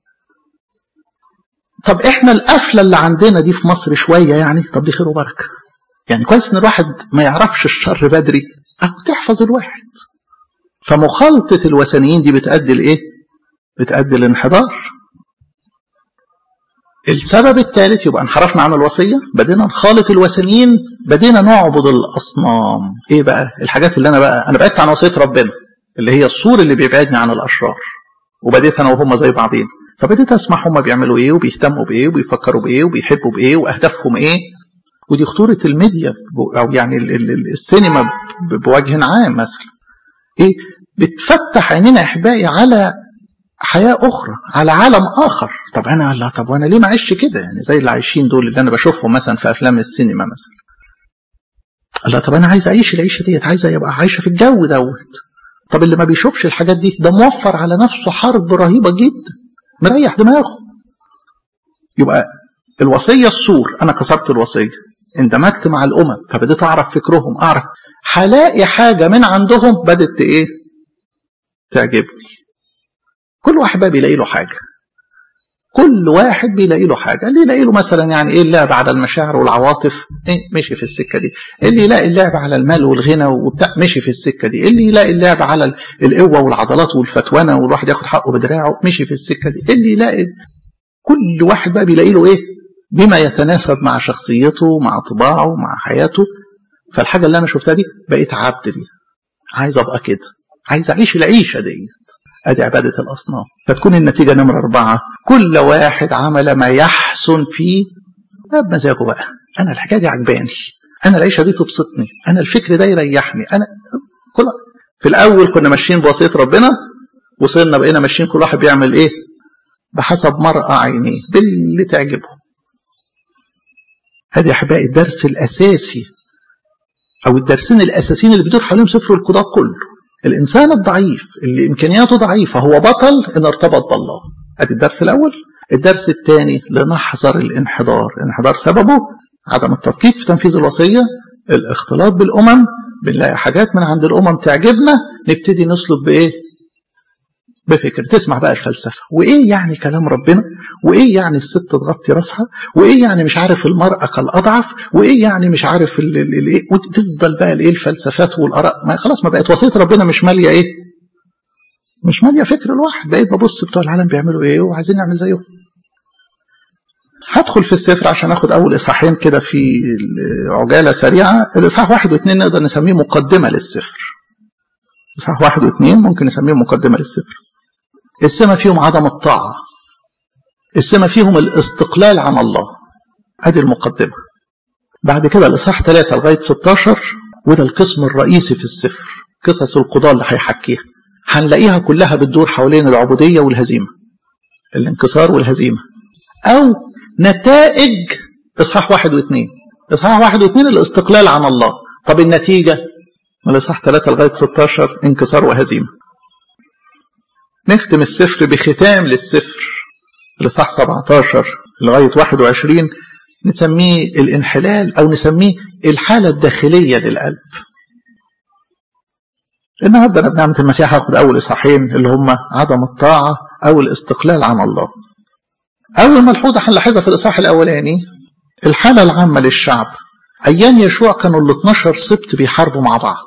طب احنا القفله اللي عندنا دي في مصر شويه يعني طب دي خير وبركه يعني كويس ان الواحد ما يعرفش الشر بدري اهو تحفظ الواحد فمخالطه الوثنيين دي بتؤدي لايه؟ بتؤدي للانحدار السبب الثالث يبقى انحرفنا عن الوصيه بدينا نخالط الوثنيين بدينا نعبد الاصنام ايه بقى الحاجات اللي انا بقى انا بعدت عن وصيه ربنا اللي هي السور اللي بيبعدني عن الاشرار وبديت انا وهم زي بعضين فبديت اسمع هم بيعملوا ايه وبيهتموا بايه وبيفكروا بايه وبيحبوا بايه واهدافهم ايه ودي خطوره الميديا او يعني السينما بوجه عام مثلا ايه بتفتح عينينا يا احبائي على حياة أخرى على عالم آخر طب أنا لا طب وأنا ليه ما عيش كده يعني زي اللي عايشين دول اللي أنا بشوفهم مثلا في أفلام السينما مثلا لا طب أنا عايز أعيش العيشة ديت عايز يبقى عايشة في الجو دوت طب اللي ما بيشوفش الحاجات دي ده موفر على نفسه حرب رهيبة جدا مريح دماغه يبقى الوصية السور أنا كسرت الوصية اندمجت مع الأمم فبديت أعرف فكرهم أعرف هلاقي حاجة من عندهم بدت إيه تعجبني كل واحد بقى بيلاقي له حاجه كل واحد بيلاقي له حاجه اللي يلاقي له مثلا يعني ايه اللعب على المشاعر والعواطف ايه مشي في السكه دي اللي يلاقي اللعب على المال والغنى وبتاع مشي في السكه دي اللي يلاقي اللعب على القوه والعضلات والفتوانه والواحد ياخد حقه بدراعه مشي في السكه دي اللي يلاقي كل واحد بقى بيلاقي له ايه بما يتناسب مع شخصيته مع طباعه مع حياته فالحاجه اللي انا شفتها دي بقيت عبد ليها عايز ابقى كده عايز اعيش العيشه ديت ادي عبادة الأصنام فتكون النتيجة نمرة أربعة كل واحد عمل ما يحسن فيه بمزاجه بقى أنا الحكاية دي عجباني أنا العيشة دي تبسطني أنا الفكر ده يريحني أنا كل في الأول كنا ماشيين بوصية ربنا وصلنا بقينا ماشيين كل واحد بيعمل إيه بحسب مرأى عينيه باللي تعجبه هذه يا أحبائي الدرس الأساسي او الدرسين الاساسيين اللي بيدور حواليهم سفر القضاء كله الانسان الضعيف اللي امكانياته ضعيفه هو بطل ان ارتبط بالله ادي الدرس الاول الدرس الثاني لنحذر الانحدار الانحدار سببه عدم التدقيق في تنفيذ الوصيه الاختلاط بالامم بنلاقي حاجات من عند الامم تعجبنا نبتدي نسلك بايه بفكر تسمع بقى الفلسفة وإيه يعني كلام ربنا وإيه يعني الست تغطي راسها وإيه يعني مش عارف المرأة كالأضعف وإيه يعني مش عارف الإيه وتفضل بقى الإيه الفلسفات والآراء ما خلاص ما بقت وصية ربنا مش مالية إيه مش مالية فكر الواحد بقيت ببص بتوع العالم بيعملوا إيه وعايزين نعمل زيهم هدخل في السفر عشان اخد اول اصحاحين كده في عجاله سريعه الاصحاح واحد واثنين نقدر نسميه مقدمه للسفر اصحاح واحد واثنين ممكن نسميه مقدمه للسفر السمة فيهم عدم الطاعة السمة فيهم الاستقلال عن الله ادي المقدمة بعد كده الإصحاح 3 لغاية 16 وده القسم الرئيسي في السفر قصص القضاء اللي هيحكيها هنلاقيها كلها بتدور حوالين العبودية والهزيمة الانكسار والهزيمة أو نتائج إصحاح واحد واثنين إصحاح واحد واثنين الاستقلال عن الله طب النتيجة من الإصحاح 3 لغاية 16 انكسار وهزيمة نختم السفر بختام للسفر الإصحاح 17 لغاية 21 نسميه الانحلال أو نسميه الحالة الداخلية للقلب النهارده أنا بنعمة المسيح هاخد أول إصحاحين اللي هم عدم الطاعة أو الاستقلال عن الله أول ملحوظة هنلاحظها في الإصحاح الأولاني الحالة العامة للشعب أيام يشوع كانوا ال 12 سبت بيحاربوا مع بعض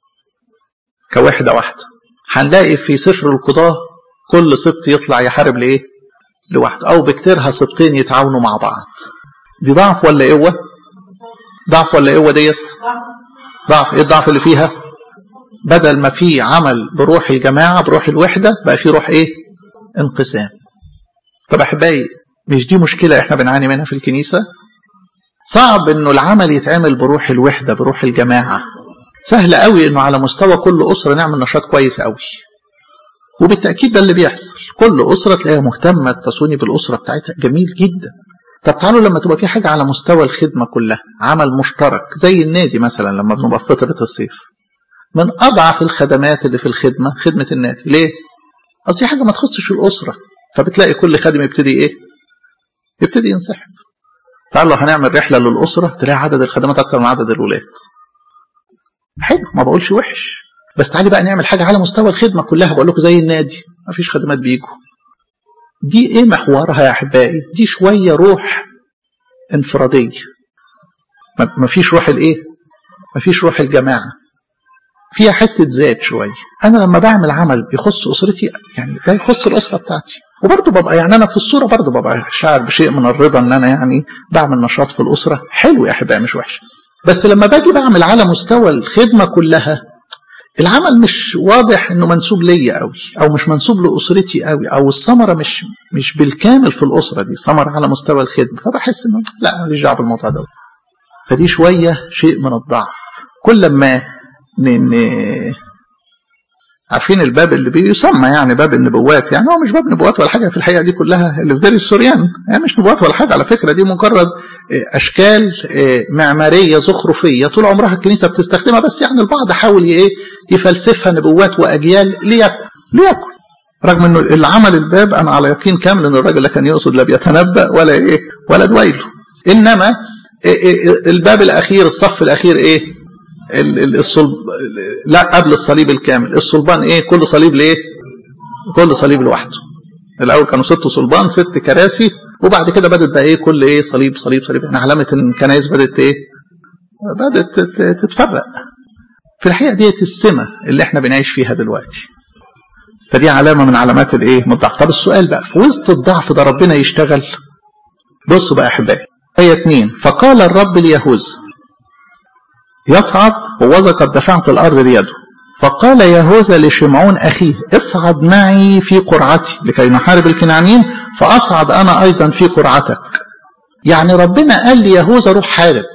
كواحدة واحدة هنلاقي في سفر القضاة كل سبط يطلع يحارب لإيه؟ لوحده أو بكتيرها سبطين يتعاونوا مع بعض دي ضعف ولا قوة؟ ضعف ولا قوة ديت؟ ضعف إيه الضعف اللي فيها؟ بدل ما في عمل بروح الجماعة بروح الوحدة بقى في روح إيه؟ انقسام طب أحبائي مش دي مشكلة إحنا بنعاني منها في الكنيسة؟ صعب إنه العمل يتعمل بروح الوحدة بروح الجماعة سهل قوي انه على مستوى كل اسره نعمل نشاط كويس قوي وبالتاكيد ده اللي بيحصل كل اسره تلاقيها مهتمه التصوني بالاسره بتاعتها جميل جدا طب تعالوا لما تبقى في حاجه على مستوى الخدمه كلها عمل مشترك زي النادي مثلا لما بنبقى في فتره الصيف من اضعف الخدمات اللي في الخدمه خدمه النادي ليه اصل دي حاجه ما تخصش الاسره فبتلاقي كل خادم يبتدي ايه يبتدي ينسحب تعالوا لو هنعمل رحله للاسره تلاقي عدد الخدمات اكتر من عدد الولاد حلو ما بقولش وحش بس تعالي بقى نعمل حاجه على مستوى الخدمه كلها بقول لكم زي النادي ما فيش خدمات بيجوا دي ايه محورها يا احبائي دي شويه روح انفراديه ما فيش روح الايه ما فيش روح الجماعه فيها حته ذات شويه انا لما بعمل عمل يخص اسرتي يعني ده يخص الاسره بتاعتي وبرضه ببقى يعني انا في الصوره برضه ببقى شاعر بشيء من الرضا ان انا يعني بعمل نشاط في الاسره حلو يا احبائي مش وحش بس لما باجي بعمل على مستوى الخدمة كلها العمل مش واضح انه منسوب ليا قوي او مش منسوب لاسرتي قوي او الثمره مش مش بالكامل في الاسره دي ثمره على مستوى الخدمه فبحس انه لا ماليش دعوه بالموضوع ده فدي شويه شيء من الضعف كل ما ن... ن... عارفين الباب اللي بيسمى يعني باب النبوات يعني هو مش باب نبوات ولا حاجه في الحقيقه دي كلها اللي في دير السوريان يعني مش نبوات ولا حاجه على فكره دي مجرد اشكال معماريه زخرفيه طول عمرها الكنيسه بتستخدمها بس يعني البعض حاول ايه يفلسفها نبوات واجيال ليكن ليكن رغم انه اللي عمل الباب انا على يقين كامل ان الراجل لا كان يقصد لا بيتنبا ولا ايه ولا دويله انما الباب الاخير الصف الاخير ايه الصلب لا قبل الصليب الكامل الصلبان ايه كل صليب لايه كل صليب لوحده الاول كانوا ست صلبان ست كراسي وبعد كده بدات بقى ايه كل ايه صليب صليب صليب يعني علامه ان الكنائس بدات ايه بدات تتفرق في الحقيقه ديت السمه اللي احنا بنعيش فيها دلوقتي فدي علامه من علامات الايه من الضعف طب السؤال بقى في وسط الضعف ده ربنا يشتغل بصوا بقى يا احبائي ايه اتنين فقال الرب ليهوذا يصعد ووذا قد دفعت الارض بيده فقال يهوذا لشمعون اخيه اصعد معي في قرعتي لكي نحارب الكنعانيين فاصعد انا ايضا في قرعتك يعني ربنا قال لي يهوذا روح حارب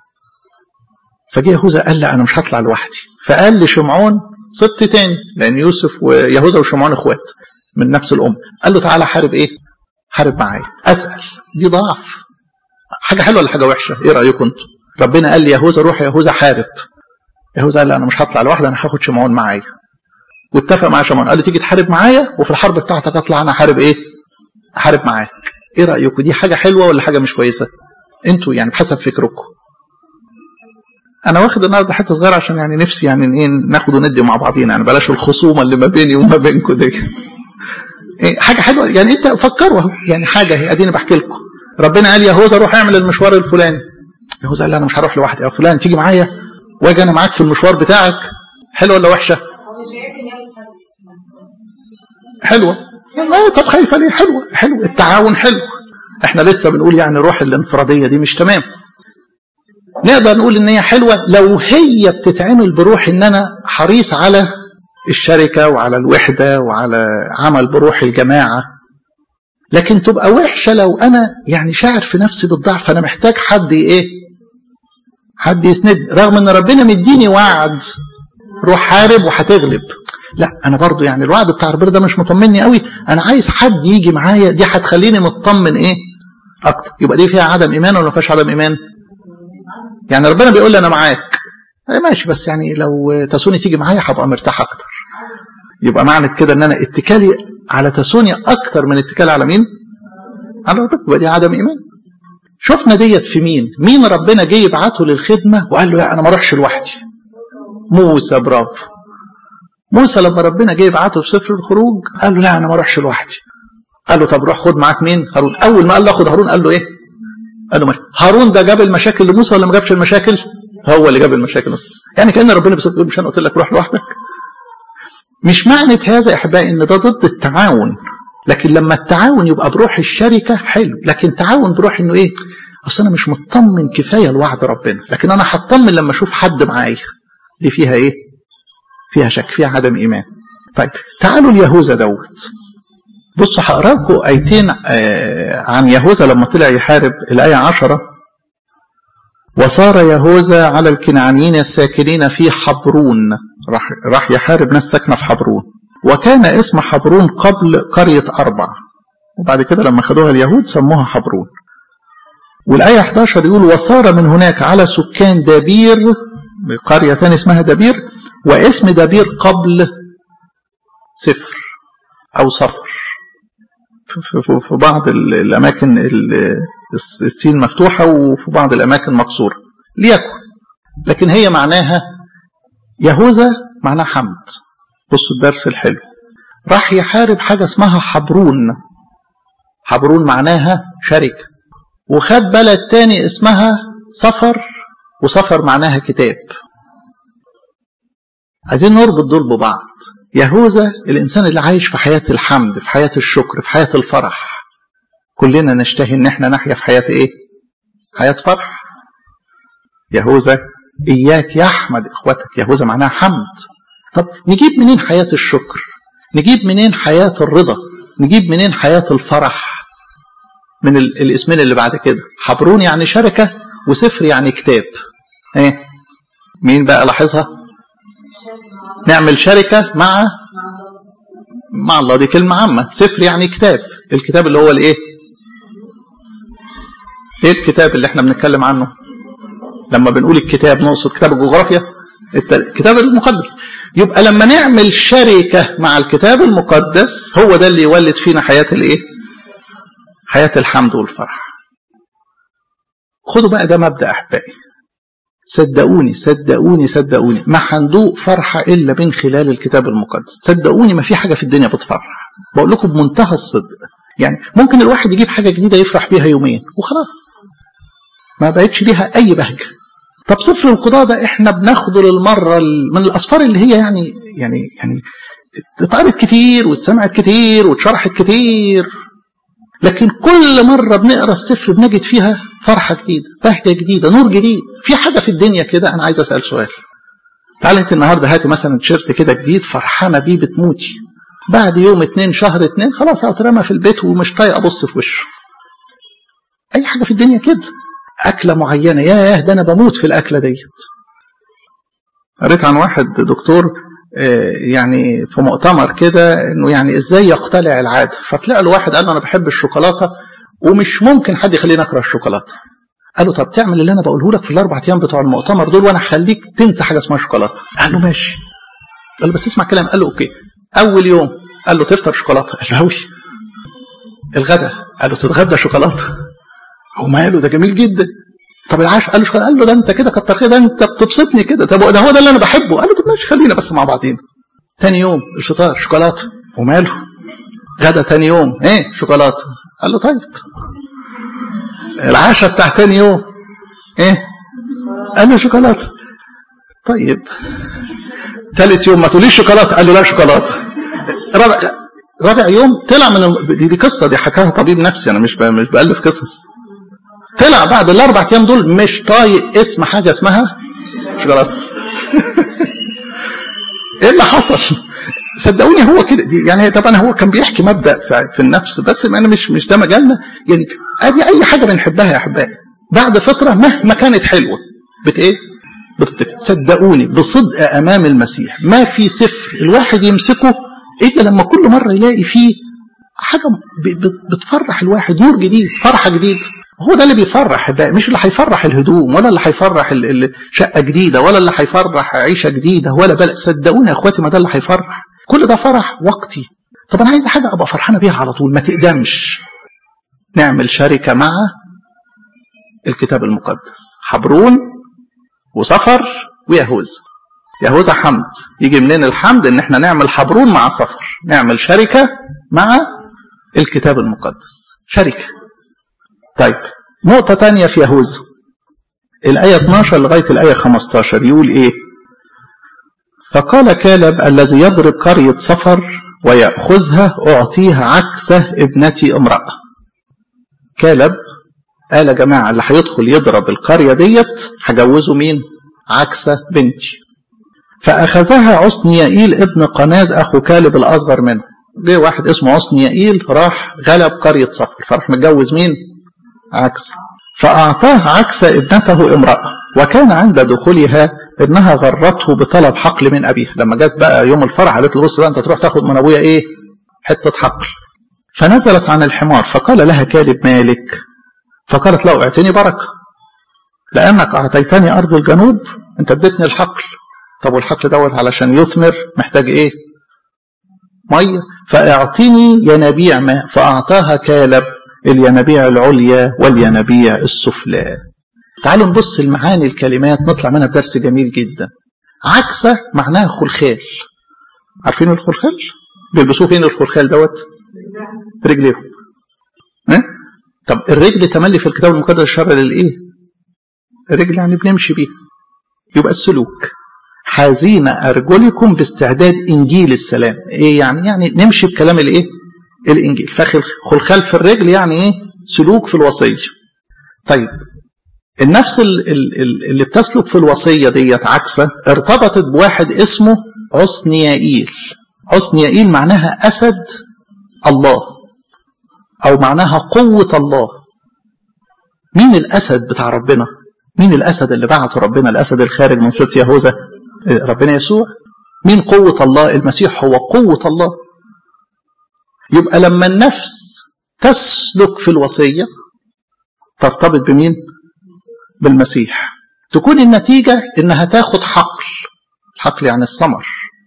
فجه يهوذا قال لا انا مش هطلع لوحدي فقال لشمعون سبت تاني لان يوسف ويهوذا وشمعون اخوات من نفس الام قال له تعالى حارب ايه حارب معايا اسال دي ضعف حاجه حلوه ولا حاجه وحشه ايه رايكم انتم ربنا قال لي يهوذا روح يهوذا حارب يهوذا قال انا مش هطلع لوحدي انا هاخد شمعون معايا واتفق مع شمعون قال له تيجي تحارب معايا وفي الحرب بتاعتك اطلع انا احارب ايه؟ احارب معاك ايه رايكم دي حاجه حلوه ولا حاجه مش كويسه؟ انتوا يعني بحسب فكركم انا واخد النهارده حته صغيره عشان يعني نفسي يعني ايه ناخد وندي مع بعضينا يعني بلاش الخصومه اللي ما بيني وما بينكم ديت إيه حاجه حلوه يعني انت فكروا اهو يعني حاجه هي اديني بحكي لكم ربنا قال يهوذا روح اعمل المشوار الفلاني يهوذا قال انا مش هروح لوحدي يا فلان تيجي معايا واجي انا معاك في المشوار بتاعك حلوه ولا وحشه؟ حلوه لا طب خايفه ليه حلوه حلو التعاون حلو احنا لسه بنقول يعني روح الانفراديه دي مش تمام نقدر نقول ان هي حلوه لو هي بتتعمل بروح ان انا حريص على الشركه وعلى الوحده وعلى عمل بروح الجماعه لكن تبقى وحشه لو انا يعني شاعر في نفسي بالضعف انا محتاج حد ايه حد يسند رغم ان ربنا مديني وعد روح حارب وهتغلب لا انا برضو يعني الوعد بتاع ربنا ده مش مطمني قوي انا عايز حد يجي معايا دي هتخليني مطمن ايه اكتر يبقى دي فيها عدم ايمان ولا ما فيهاش عدم ايمان يعني ربنا بيقول لي انا معاك أي ماشي بس يعني لو تسوني تيجي معايا هبقى مرتاح اكتر يبقى معنى كده ان انا اتكالي على تسوني اكتر من اتكالي على مين على ربنا يبقى دي عدم ايمان شفنا ديت في مين مين ربنا جه يبعته للخدمه وقال له لا انا ما اروحش لوحدي موسى برافو موسى لما ربنا جه يبعته في سفر الخروج قال له لا انا ما اروحش لوحدي قال له طب روح خد معاك مين هارون اول ما قال له خد هارون قال له ايه قال له ماشي هارون ده جاب المشاكل لموسى ولا ما جابش المشاكل هو اللي جاب المشاكل لموسى يعني كان ربنا بيقول مش انا قلت لك روح لوحدك مش معنى هذا يا احبائي ان ده ضد التعاون لكن لما التعاون يبقى بروح الشركه حلو لكن تعاون بروح انه ايه اصل انا مش مطمن كفايه لوعد ربنا لكن انا هطمن لما اشوف حد معايا دي فيها ايه فيها شك فيها عدم ايمان طيب تعالوا اليهوذا دوت بصوا هقرا لكم ايتين عن يهوذا لما طلع يحارب الايه عشرة وصار يهوذا على الكنعانيين الساكنين في حبرون راح راح يحارب ناس ساكنه في حبرون وكان اسم حبرون قبل قريه اربع وبعد كده لما خدوها اليهود سموها حبرون والآية 11 يقول وصار من هناك على سكان دابير قرية ثانية اسمها دابير واسم دابير قبل صفر أو صفر في بعض الأماكن السين مفتوحة وفي بعض الأماكن مكسورة ليكن لكن هي معناها يهوذا معناها حمد بصوا الدرس الحلو راح يحارب حاجة اسمها حبرون حبرون معناها شركة وخد بلد تاني اسمها صفر وصفر معناها كتاب عايزين نربط دول ببعض يهوذا الإنسان اللي عايش في حياة الحمد في حياة الشكر في حياة الفرح كلنا نشتهي ان احنا نحيا في حياة ايه حياة فرح يهوذا اياك يحمد اخوتك يهوذا معناها حمد طب نجيب منين حياة الشكر نجيب منين حياة الرضا نجيب منين حياة الفرح من الاسمين اللي بعد كده حبرون يعني شركة وسفر يعني كتاب ايه مين بقى لاحظها نعمل شركة مع مع الله دي كلمة عامة سفر يعني كتاب الكتاب اللي هو الايه ايه الكتاب اللي احنا بنتكلم عنه لما بنقول الكتاب نقصد كتاب الجغرافيا الكتاب المقدس يبقى لما نعمل شركة مع الكتاب المقدس هو ده اللي يولد فينا حياة الايه حياة الحمد والفرح خدوا بقى ده مبدأ أحبائي صدقوني صدقوني صدقوني ما هندوق فرحة إلا من خلال الكتاب المقدس صدقوني ما في حاجة في الدنيا بتفرح بقول لكم بمنتهى الصدق يعني ممكن الواحد يجيب حاجة جديدة يفرح بيها يومين وخلاص ما بقتش ليها أي بهجة طب سفر القضاء ده احنا بناخده للمرة من الأسفار اللي هي يعني يعني يعني اتقرت كتير واتسمعت كتير واتشرحت كتير لكن كل مرة بنقرا السفر بنجد فيها فرحة جديدة بهجة جديدة نور جديد في حاجة في الدنيا كده أنا عايز أسأل سؤال تعالى أنت النهاردة هاتي مثلا تيشيرت كده جديد فرحانة بيه بتموتي بعد يوم اتنين شهر اتنين خلاص هترمى في البيت ومش طايق أبص في وشه أي حاجة في الدنيا كده أكلة معينة ياه ده أنا بموت في الأكلة ديت قريت عن واحد دكتور يعني في مؤتمر كده انه يعني ازاي يقتلع العاده فطلع له واحد قال له انا بحب الشوكولاته ومش ممكن حد يخليني اكره الشوكولاته قال له طب تعمل اللي انا بقوله لك في الاربع ايام بتوع المؤتمر دول وانا هخليك تنسى حاجه اسمها شوكولاته قال له ماشي قال له بس اسمع كلام قال له اوكي اول يوم قال له تفطر شوكولاته قال له هوي الغدا قال له تتغدى شوكولاته هو ماله ده جميل جدا طب العشاء قال له شوكولاته قال له ده انت كده كتر خير ده انت بتبسطني كده طب ده هو ده اللي انا بحبه قال له طب ماشي خلينا بس مع بعضينا تاني يوم الفطار شوكولاته وماله غدا تاني يوم ايه شوكولاته قال له طيب العشاء بتاع تاني يوم ايه قال له شوكولاته طيب ثالث يوم ما تقوليش شوكولاته قال له لا شوكولاته رابع رابع يوم طلع من ال... دي, دي قصه دي حكاها طبيب نفسي انا مش ب... مش بالف قصص طلع بعد الاربع ايام دول مش طايق اسم حاجه اسمها شوكولاته ايه اللي حصل صدقوني هو كده دي يعني طبعا هو كان بيحكي مبدا في, في النفس بس انا مش مش ده مجالنا يعني ادي اي حاجه بنحبها يا احبائي بعد فتره مهما كانت حلوه بت ايه بتتفق صدقوني بصدق امام المسيح ما في سفر الواحد يمسكه الا لما كل مره يلاقي فيه حاجه بتفرح الواحد نور جديد فرحه جديد هو ده اللي بيفرح بقى مش اللي هيفرح الهدوم ولا اللي هيفرح شقه جديده ولا اللي هيفرح عيشه جديده ولا بل صدقوني يا اخواتي ما ده اللي هيفرح كل ده فرح وقتي طب انا عايز حاجه ابقى فرحانه بيها على طول ما تقدمش نعمل شركه مع الكتاب المقدس حبرون وسفر ويهوذا يهوذا حمد يجي منين الحمد ان احنا نعمل حبرون مع سفر نعمل شركه مع الكتاب المقدس شركه طيب نقطه تانية في يهوذا الايه 12 لغايه الايه 15 يقول ايه فقال كالب الذي يضرب قرية صفر ويأخذها أعطيها عكسة ابنتي امرأة كالب قال يا جماعة اللي هيدخل يضرب القرية ديت هجوزه مين عكسة بنتي فأخذها عصنيائيل ابن قناز أخو كالب الأصغر منه جه واحد اسمه عصنيائيل راح غلب قرية صفر فراح متجوز مين عكسة فأعطاه عكسة ابنته امرأة وكان عند دخولها ابنها غرته بطلب حقل من ابيها لما جت بقى يوم الفرح قالت له بص بقى انت تروح تاخد من ابويا ايه حته حقل فنزلت عن الحمار فقال لها كالب مالك فقالت له اعطني بركه لانك اعطيتني ارض الجنوب انت اديتني الحقل طب والحقل دوت علشان يثمر محتاج ايه ميه فاعطني ينابيع ماء فاعطاها كالب الينابيع العليا والينابيع السفلى تعالوا نبص المعاني الكلمات نطلع منها بدرس جميل جدا عكسة معناها خلخال عارفين الخلخال بيلبسوه فين الخلخال دوت في رجليهم ها؟ طب الرجل تملي في الكتاب المقدس الشرع للايه الرجل يعني بنمشي بيها يبقى السلوك حازين ارجلكم باستعداد انجيل السلام ايه يعني يعني نمشي بكلام الايه الانجيل فخلخال في الرجل يعني ايه سلوك في الوصيه طيب النفس اللي بتسلك في الوصية ديت عكسة ارتبطت بواحد اسمه عصنيائيل عصنيائيل معناها أسد الله أو معناها قوة الله مين الأسد بتاع ربنا مين الأسد اللي بعته ربنا الأسد الخارج من سبط يهوذا ربنا يسوع مين قوة الله المسيح هو قوة الله يبقى لما النفس تسلك في الوصية ترتبط بمين بالمسيح تكون النتيجة انها تاخد حقل الحقل يعني الثمر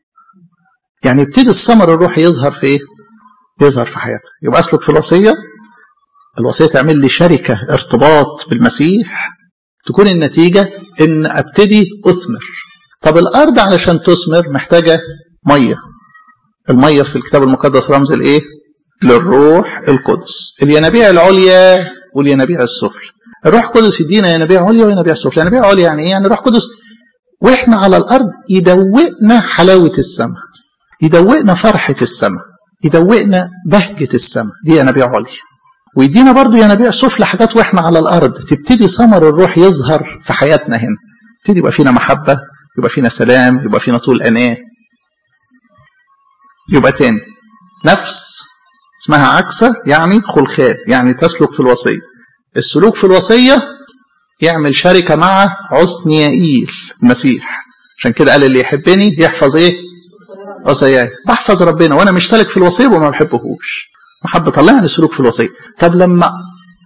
يعني يبتدي الثمر الروحي يظهر في ايه يظهر في حياتها يبقى اسلك في الوصية الوصية تعمل لي شركة ارتباط بالمسيح تكون النتيجة ان ابتدي اثمر طب الارض علشان تثمر محتاجة مية المية في الكتاب المقدس رمز الايه للروح القدس الينابيع العليا والينابيع السفلى الروح القدس يدينا ينابيع عليا وينابيع سفلى ينابيع عليا يعني ايه يعني الروح القدس واحنا على الارض يدوقنا حلاوه السماء يدوقنا فرحه السماء يدوقنا بهجه السماء دي ينابيع عليا ويدينا برضو ينابيع سفلى حاجات واحنا على الارض تبتدي ثمر الروح يظهر في حياتنا هنا تبتدي يبقى فينا محبه يبقى فينا سلام يبقى فينا طول اناه يبقى تاني نفس اسمها عكسه يعني خلخال يعني تسلك في الوصيه السلوك في الوصية يعمل شركة مع عصنيائيل المسيح عشان كده قال اللي يحبني يحفظ ايه وصاياي بحفظ ربنا وانا مش سالك في الوصية وما بحبهوش محبة الله يعني السلوك في الوصية طب لما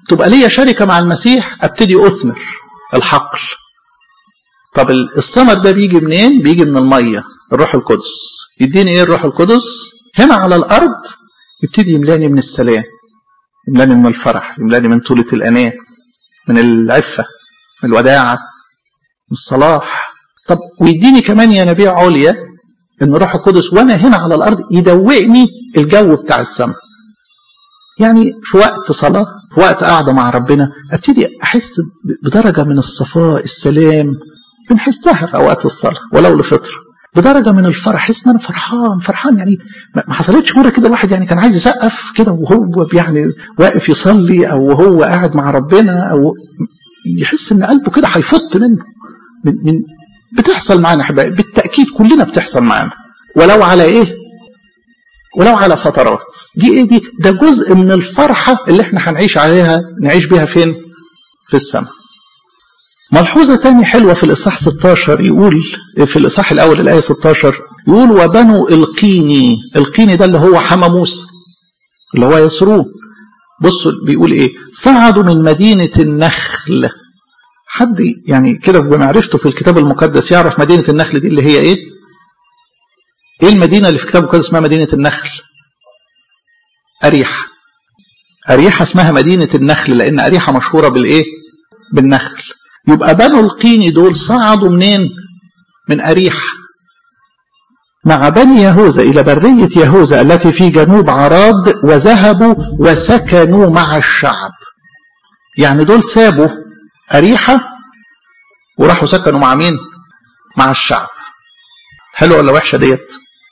تبقى ليا شركة مع المسيح ابتدي اثمر الحقل طب الثمر ده بيجي منين بيجي من المية الروح القدس يديني ايه الروح القدس هنا على الارض يبتدي يملاني من السلام يملاني من الفرح يملاني من طولة الأناة من العفة من الوداعة من الصلاح طب ويديني كمان ينابيع عليا ان روح القدس وانا هنا على الارض يدوقني الجو بتاع السماء يعني في وقت صلاة في وقت قاعدة مع ربنا ابتدي احس بدرجة من الصفاء السلام بنحسها في اوقات الصلاة ولو لفترة بدرجة من الفرح احس ان انا فرحان فرحان يعني ما حصلتش مرة كده الواحد يعني كان عايز يسقف كده وهو يعني واقف يصلي او وهو قاعد مع ربنا او يحس ان قلبه كده هيفط منه من, من بتحصل معانا احبائي بالتاكيد كلنا بتحصل معانا ولو على ايه ولو على فترات دي ايه دي ده جزء من الفرحه اللي احنا هنعيش عليها نعيش بيها فين في السماء ملحوظة تاني حلوة في الإصحاح 16 يقول في الإصحاح الأول الآية 16 يقول وبنوا القيني القيني ده اللي هو حما موسى اللي هو يسرون بصوا بيقول إيه صعدوا من مدينة النخل حد يعني كده بمعرفته في الكتاب المقدس يعرف مدينة النخل دي اللي هي ايه ايه المدينة اللي في الكتاب المقدس اسمها مدينة النخل أريحة أريحة اسمها مدينة النخل لأن أريحة مشهورة بالإيه بالنخل يبقى بنو القيني دول صعدوا منين من أريحة مع بني يهوذا إلى برية يهوذا التي في جنوب عراد وذهبوا وسكنوا مع الشعب يعني دول سابوا أريحة وراحوا سكنوا مع مين؟ مع الشعب. حلوة ولا وحشة ديت؟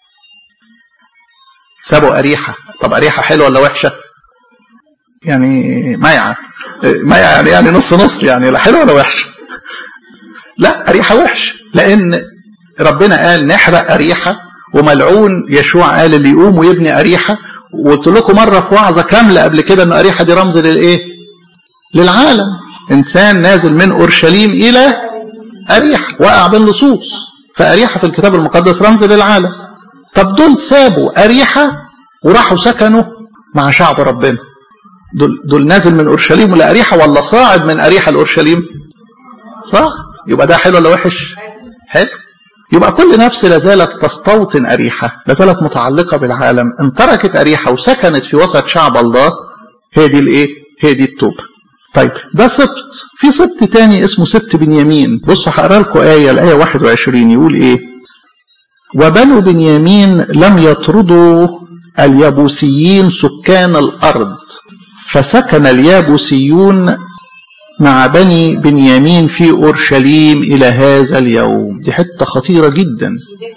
سابوا أريحة، طب أريحة حلوة ولا وحشة؟ يعني مايعة مايعة يعني يعني نص نص يعني لا حلوة ولا وحشة؟ لا أريحة وحش لأن ربنا قال نحرق أريحة وملعون يشوع قال اللي يقوم ويبني أريحة وقلت لكم مرة في وعظة كاملة قبل كده إن أريحة دي رمز للإيه؟ للعالم إنسان نازل من أورشليم إلى أريحة وقع بين لصوص فأريحة في الكتاب المقدس رمز للعالم طب دول سابوا أريحة وراحوا سكنوا مع شعب ربنا دول, دول نازل من أورشليم لأريحة ولا صاعد من أريحة لأورشليم صاعد يبقى ده حلو ولا وحش حلو يبقى كل نفس لازالت تستوطن أريحة لازالت متعلقة بالعالم ان تركت أريحة وسكنت في وسط شعب الله هي دي الايه هي دي التوبه طيب ده سبط في سبط تاني اسمه سبط بنيامين بصوا هقرا لكم آية الآية 21 يقول إيه وبنو بنيامين لم يطردوا اليابوسيين سكان الأرض فسكن اليابوسيون مع بني بنيامين في أورشليم إلى هذا اليوم دي حتة خطيرة جدا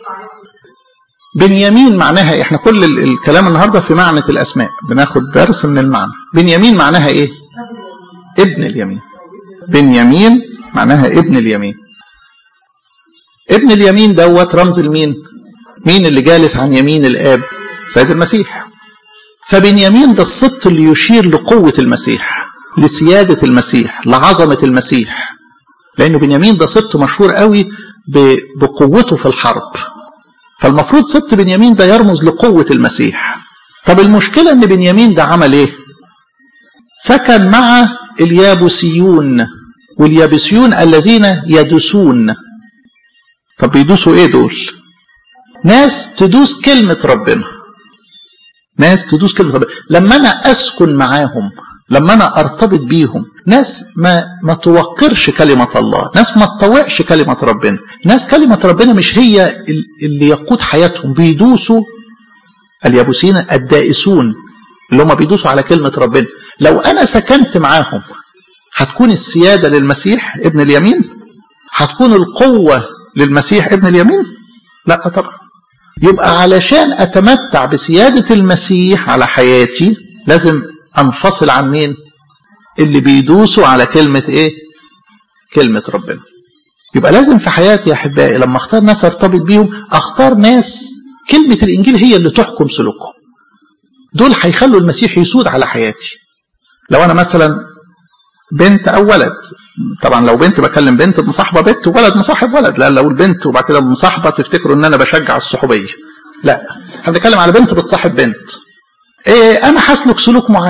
بنيامين معناها احنا كل الكلام النهارده في معنى الاسماء بناخد درس من المعنى بنيامين معناها ايه ابن اليمين بنيامين معناها ابن اليمين ابن اليمين دوت رمز المين مين اللي جالس عن يمين الاب سيد المسيح فبنيامين ده السبط اللي يشير لقوة المسيح لسيادة المسيح لعظمة المسيح لأنه بنيامين ده سبط مشهور قوي بقوته في الحرب فالمفروض سبط بنيامين ده يرمز لقوة المسيح طب المشكلة ان بنيامين ده عمل ايه سكن مع اليابوسيون واليابسيون الذين يدوسون طب بيدوسوا ايه دول ناس تدوس كلمة ربنا ناس تدوس كلمة ربنا لما انا اسكن معاهم لما انا ارتبط بيهم ناس ما ما توقرش كلمة الله ناس ما تطوعش كلمة ربنا ناس كلمة ربنا مش هي اللي يقود حياتهم بيدوسوا اليابوسيين الدائسون اللي هم بيدوسوا على كلمة ربنا لو أنا سكنت معاهم هتكون السيادة للمسيح ابن اليمين هتكون القوة للمسيح ابن اليمين لا طبعا يبقى علشان أتمتع بسيادة المسيح على حياتي لازم أنفصل عن مين اللي بيدوسوا على كلمة إيه كلمة ربنا يبقى لازم في حياتي يا أحبائي لما أختار ناس أرتبط بيهم أختار ناس كلمة الإنجيل هي اللي تحكم سلوكهم دول هيخلوا المسيح يسود على حياتي لو أنا مثلا بنت أو ولد طبعا لو بنت بكلم بنت مصاحبة بنت وولد مصاحب ولد لا لو البنت وبعد كده مصاحبة تفتكروا إن أنا بشجع الصحوبية لا احنا بنتكلم على بنت بتصاحب بنت إيه أنا هسلك سلوك معين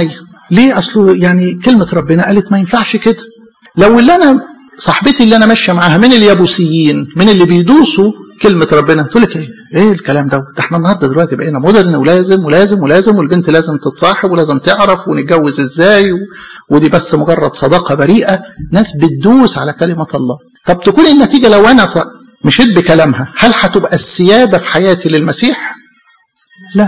ليه اصله يعني كلمه ربنا قالت ما ينفعش كده لو اللي انا صاحبتي اللي انا ماشيه معاها من اليابوسيين من اللي بيدوسوا كلمه ربنا تقول لك ايه ايه الكلام ده ده احنا النهارده دلوقتي بقينا مودرن ولازم ولازم ولازم والبنت لازم تتصاحب ولازم تعرف ونتجوز ازاي و... ودي بس مجرد صداقه بريئه ناس بتدوس على كلمه الله طب تكون النتيجه لو انا ص... مشيت بكلامها هل هتبقى السياده في حياتي للمسيح لا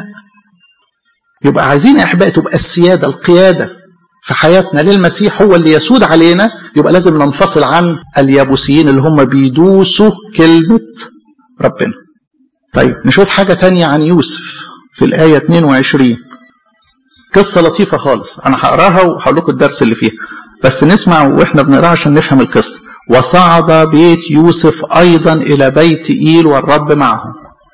يبقى عايزين يا احبائي تبقى السياده القياده في حياتنا للمسيح هو اللي يسود علينا يبقى لازم ننفصل عن اليابوسيين اللي هم بيدوسوا كلمة ربنا طيب نشوف حاجة تانية عن يوسف في الآية 22 قصة لطيفة خالص أنا هقراها وهقول لكم الدرس اللي فيها بس نسمع واحنا بنقراها عشان نفهم القصة وصعد بيت يوسف أيضا إلى بيت إيل والرب معهم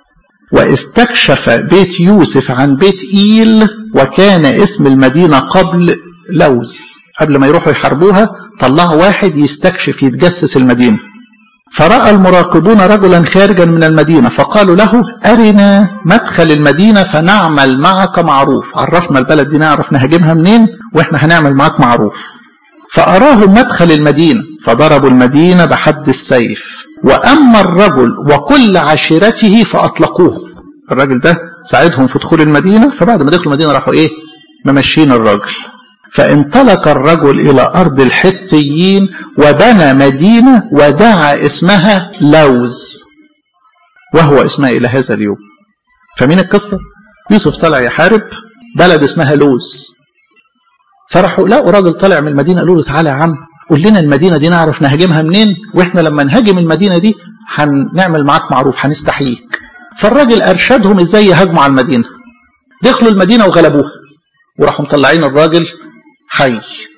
واستكشف بيت يوسف عن بيت إيل وكان اسم المدينة قبل لوز قبل ما يروحوا يحاربوها طلعوا واحد يستكشف يتجسس المدينة فرأى المراقبون رجلا خارجا من المدينة فقالوا له أرنا مدخل المدينة فنعمل معك معروف عرفنا البلد دي نعرف نهاجمها منين وإحنا هنعمل معاك معروف فأراهم مدخل المدينة فضربوا المدينة بحد السيف وأما الرجل وكل عشيرته فأطلقوه الراجل ده ساعدهم في دخول المدينة فبعد ما دخلوا المدينة راحوا إيه ممشين الراجل فانطلق الرجل إلى أرض الحثيين وبنى مدينة ودعا اسمها لوز وهو اسمها إلى هذا اليوم فمين القصة؟ يوسف طلع يحارب بلد اسمها لوز فراحوا لقوا راجل طالع من المدينة قالوا له تعالى يا عم قول لنا المدينة دي نعرف نهاجمها منين واحنا لما نهاجم المدينة دي هنعمل معاك معروف هنستحييك فالراجل أرشدهم ازاي يهاجموا على المدينة دخلوا المدينة وغلبوها وراحوا مطلعين الراجل حي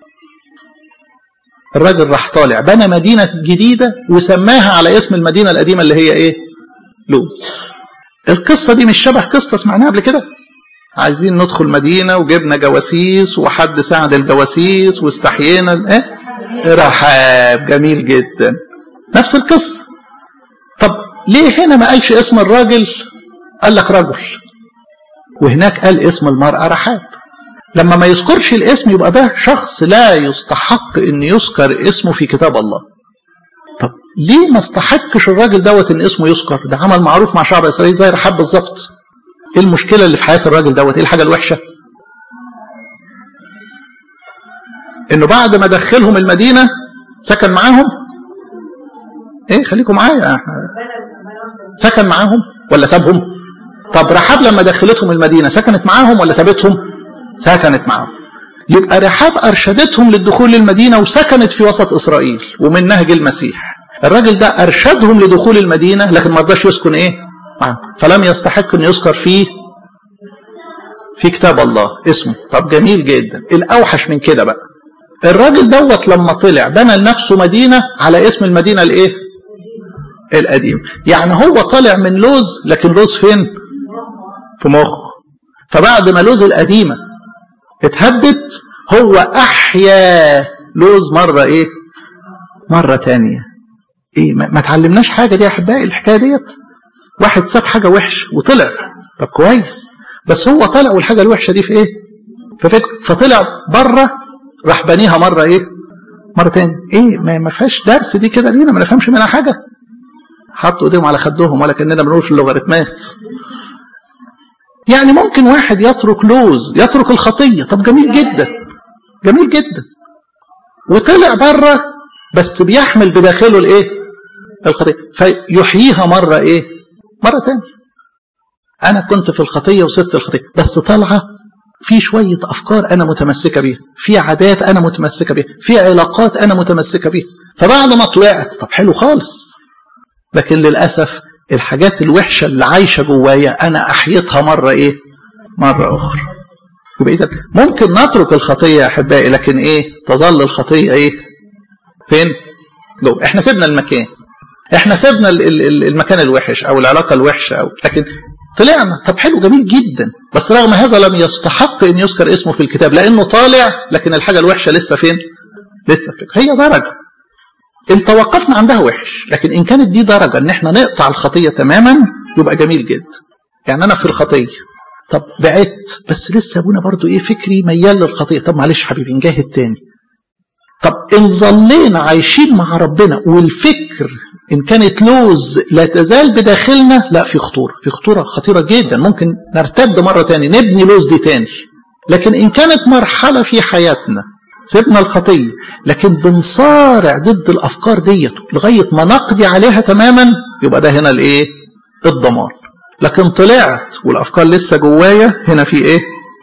الراجل راح طالع بنى مدينة جديدة وسماها على اسم المدينة القديمة اللي هي ايه لوز القصة دي مش شبه قصة سمعناها قبل كده عايزين ندخل مدينة وجبنا جواسيس وحد ساعد الجواسيس واستحيينا ايه رحاب جميل جدا نفس القصة طب ليه هنا ما قالش اسم الراجل قال لك رجل وهناك قال اسم المرأة رحاب لما ما يذكرش الاسم يبقى ده شخص لا يستحق ان يذكر اسمه في كتاب الله طب ليه ما استحقش الراجل دوت ان اسمه يذكر ده عمل معروف مع شعب اسرائيل زي رحاب بالظبط ايه المشكله اللي في حياه الراجل دوت ايه الحاجه الوحشه انه بعد ما دخلهم المدينه سكن معاهم ايه خليكم معايا سكن معاهم ولا سابهم طب رحاب لما دخلتهم المدينه سكنت معاهم ولا سابتهم سكنت معاهم يبقى رحاب أرشدتهم للدخول للمدينة وسكنت في وسط إسرائيل ومن نهج المسيح الراجل ده أرشدهم لدخول المدينة لكن ما رضاش يسكن إيه معاهم فلم يستحق أن يذكر فيه في كتاب الله اسمه طب جميل جدا الأوحش من كده بقى الراجل دوت لما طلع بنى لنفسه مدينة على اسم المدينة الإيه القديم يعني هو طالع من لوز لكن لوز فين في مخه فبعد ما لوز القديمة اتهدت هو أحيا لوز مرة إيه مرة تانية إيه ما, ما تعلمناش حاجة دي يا أحبائي الحكاية ديت واحد ساب حاجة وحش وطلع طب كويس بس هو طلع والحاجة الوحشة دي في إيه في فكر فطلع بره راح بنيها مرة إيه مرة تاني إيه ما, ما فيهاش درس دي كده لينا ما نفهمش منها حاجة حطوا ايديهم على خدهم ولا كاننا بنقول في اللوغاريتمات يعني ممكن واحد يترك لوز يترك الخطيه طب جميل جدا جميل جدا وطلع بره بس بيحمل بداخله الايه الخطيه فيحييها مره ايه مره تانية انا كنت في الخطيه وسبت الخطيه بس طالعه في شويه افكار انا متمسكه بيها في عادات انا متمسكه بيها في علاقات انا متمسكه بيها فبعد ما طلعت طب حلو خالص لكن للأسف الحاجات الوحشة اللي عايشة جوايا أنا أحيتها مرة إيه مرة أخرى يبقى إذا ممكن نترك الخطية يا أحبائي لكن إيه تظل الخطية إيه فين جوه إحنا سيبنا المكان إحنا سيبنا المكان الوحش أو العلاقة الوحشة أو لكن طلعنا طب حلو جميل جدا بس رغم هذا لم يستحق ان يذكر اسمه في الكتاب لانه طالع لكن الحاجه الوحشه لسه فين؟ لسه فين هي درجه ان توقفنا عندها وحش لكن ان كانت دي درجه ان احنا نقطع الخطيه تماما يبقى جميل جدا يعني انا في الخطيه طب بعدت بس لسه ابونا برضو ايه فكري ميال للخطيه طب معلش حبيبي نجاهد تاني طب ان ظلينا عايشين مع ربنا والفكر ان كانت لوز لا تزال بداخلنا لا في خطوره في خطوره خطيره جدا ممكن نرتد مره تاني نبني لوز دي تاني لكن ان كانت مرحله في حياتنا سيبنا الخطيه لكن بنصارع ضد الافكار ديت لغايه ما نقضي عليها تماما يبقى ده هنا الايه الضمان لكن طلعت والافكار لسه جوايا هنا في ايه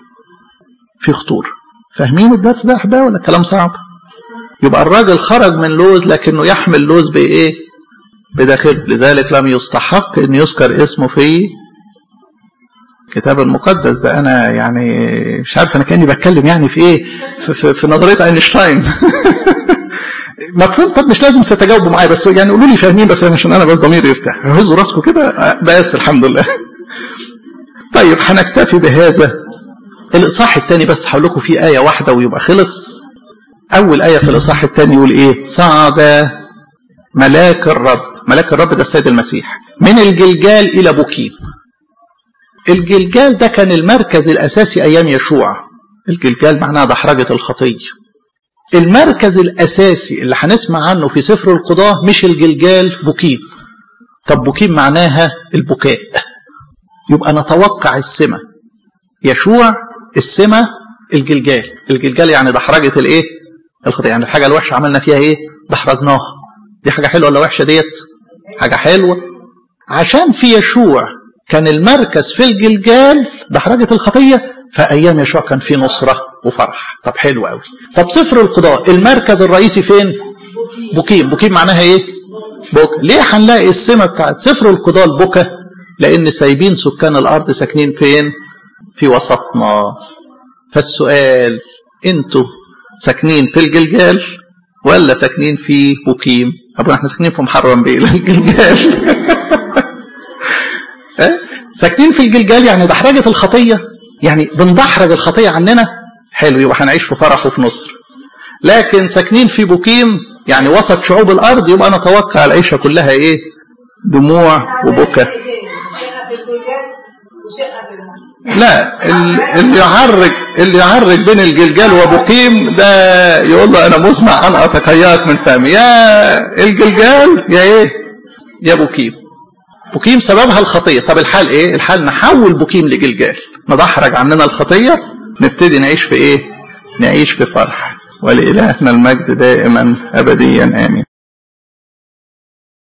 في خطوره فاهمين الدرس ده احبائي ولا كلام صعب يبقى الراجل خرج من لوز لكنه يحمل لوز بايه بداخله لذلك لم يستحق ان يذكر اسمه في الكتاب المقدس ده انا يعني مش عارف انا كاني بتكلم يعني في ايه في, في, في نظريه اينشتاين مفهوم طب مش لازم تتجاوبوا معايا بس يعني قولوا لي فاهمين بس عشان انا بس ضميري يرتاح هزوا راسكم كده بس الحمد لله طيب هنكتفي بهذا الاصحاح الثاني بس هقول لكم فيه ايه واحده ويبقى خلص اول ايه في الاصحاح الثاني يقول ايه صعد ملاك الرب ملاك الرب ده السيد المسيح من الجلجال الى بوكيم الجلجال ده كان المركز الاساسي ايام يشوع الجلجال معناها دحرجه الخطيه المركز الاساسي اللي هنسمع عنه في سفر القضاه مش الجلجال بوكيم طب بوكيم معناها البكاء يبقى نتوقع السمة يشوع السمة الجلجال الجلجال يعني دحرجة الايه الخطيئة يعني الحاجة الوحشة عملنا فيها ايه دحرجناها دي حاجة حلوة ولا وحشة ديت حاجة حلوة عشان في يشوع كان المركز في الجلجال دحرجة الخطية فأيام يشوع كان في نصرة وفرح طب حلو قوي طب سفر القضاء المركز الرئيسي فين بوكيم بوكيم معناها ايه بوكا ليه هنلاقي السمة بتاعت سفر القضاء البكا لأن سايبين سكان الأرض ساكنين فين في وسطنا فالسؤال انتوا ساكنين في الجلجال ولا ساكنين في بوكيم ابونا احنا ساكنين في محرم بيه الجلجال ساكنين في الجلجال يعني دحرجة الخطية يعني بندحرج الخطية عننا حلو يبقى هنعيش في فرح وفي نصر لكن ساكنين في بوكيم يعني وسط شعوب الأرض يبقى نتوقع العيشة كلها إيه دموع وبكى لا اللي يعرج اللي يعرج بين الجلجال وبوكيم ده يقول له انا مسمع ان اتقياك من فمي يا الجلجال يا ايه يا بوكيم بوكيم سببها الخطيه طب الحال ايه الحال نحول بوكيم لجلجال ندحرج عننا الخطيه نبتدي نعيش في ايه نعيش في فرح ولإلهنا المجد دائما ابديا امين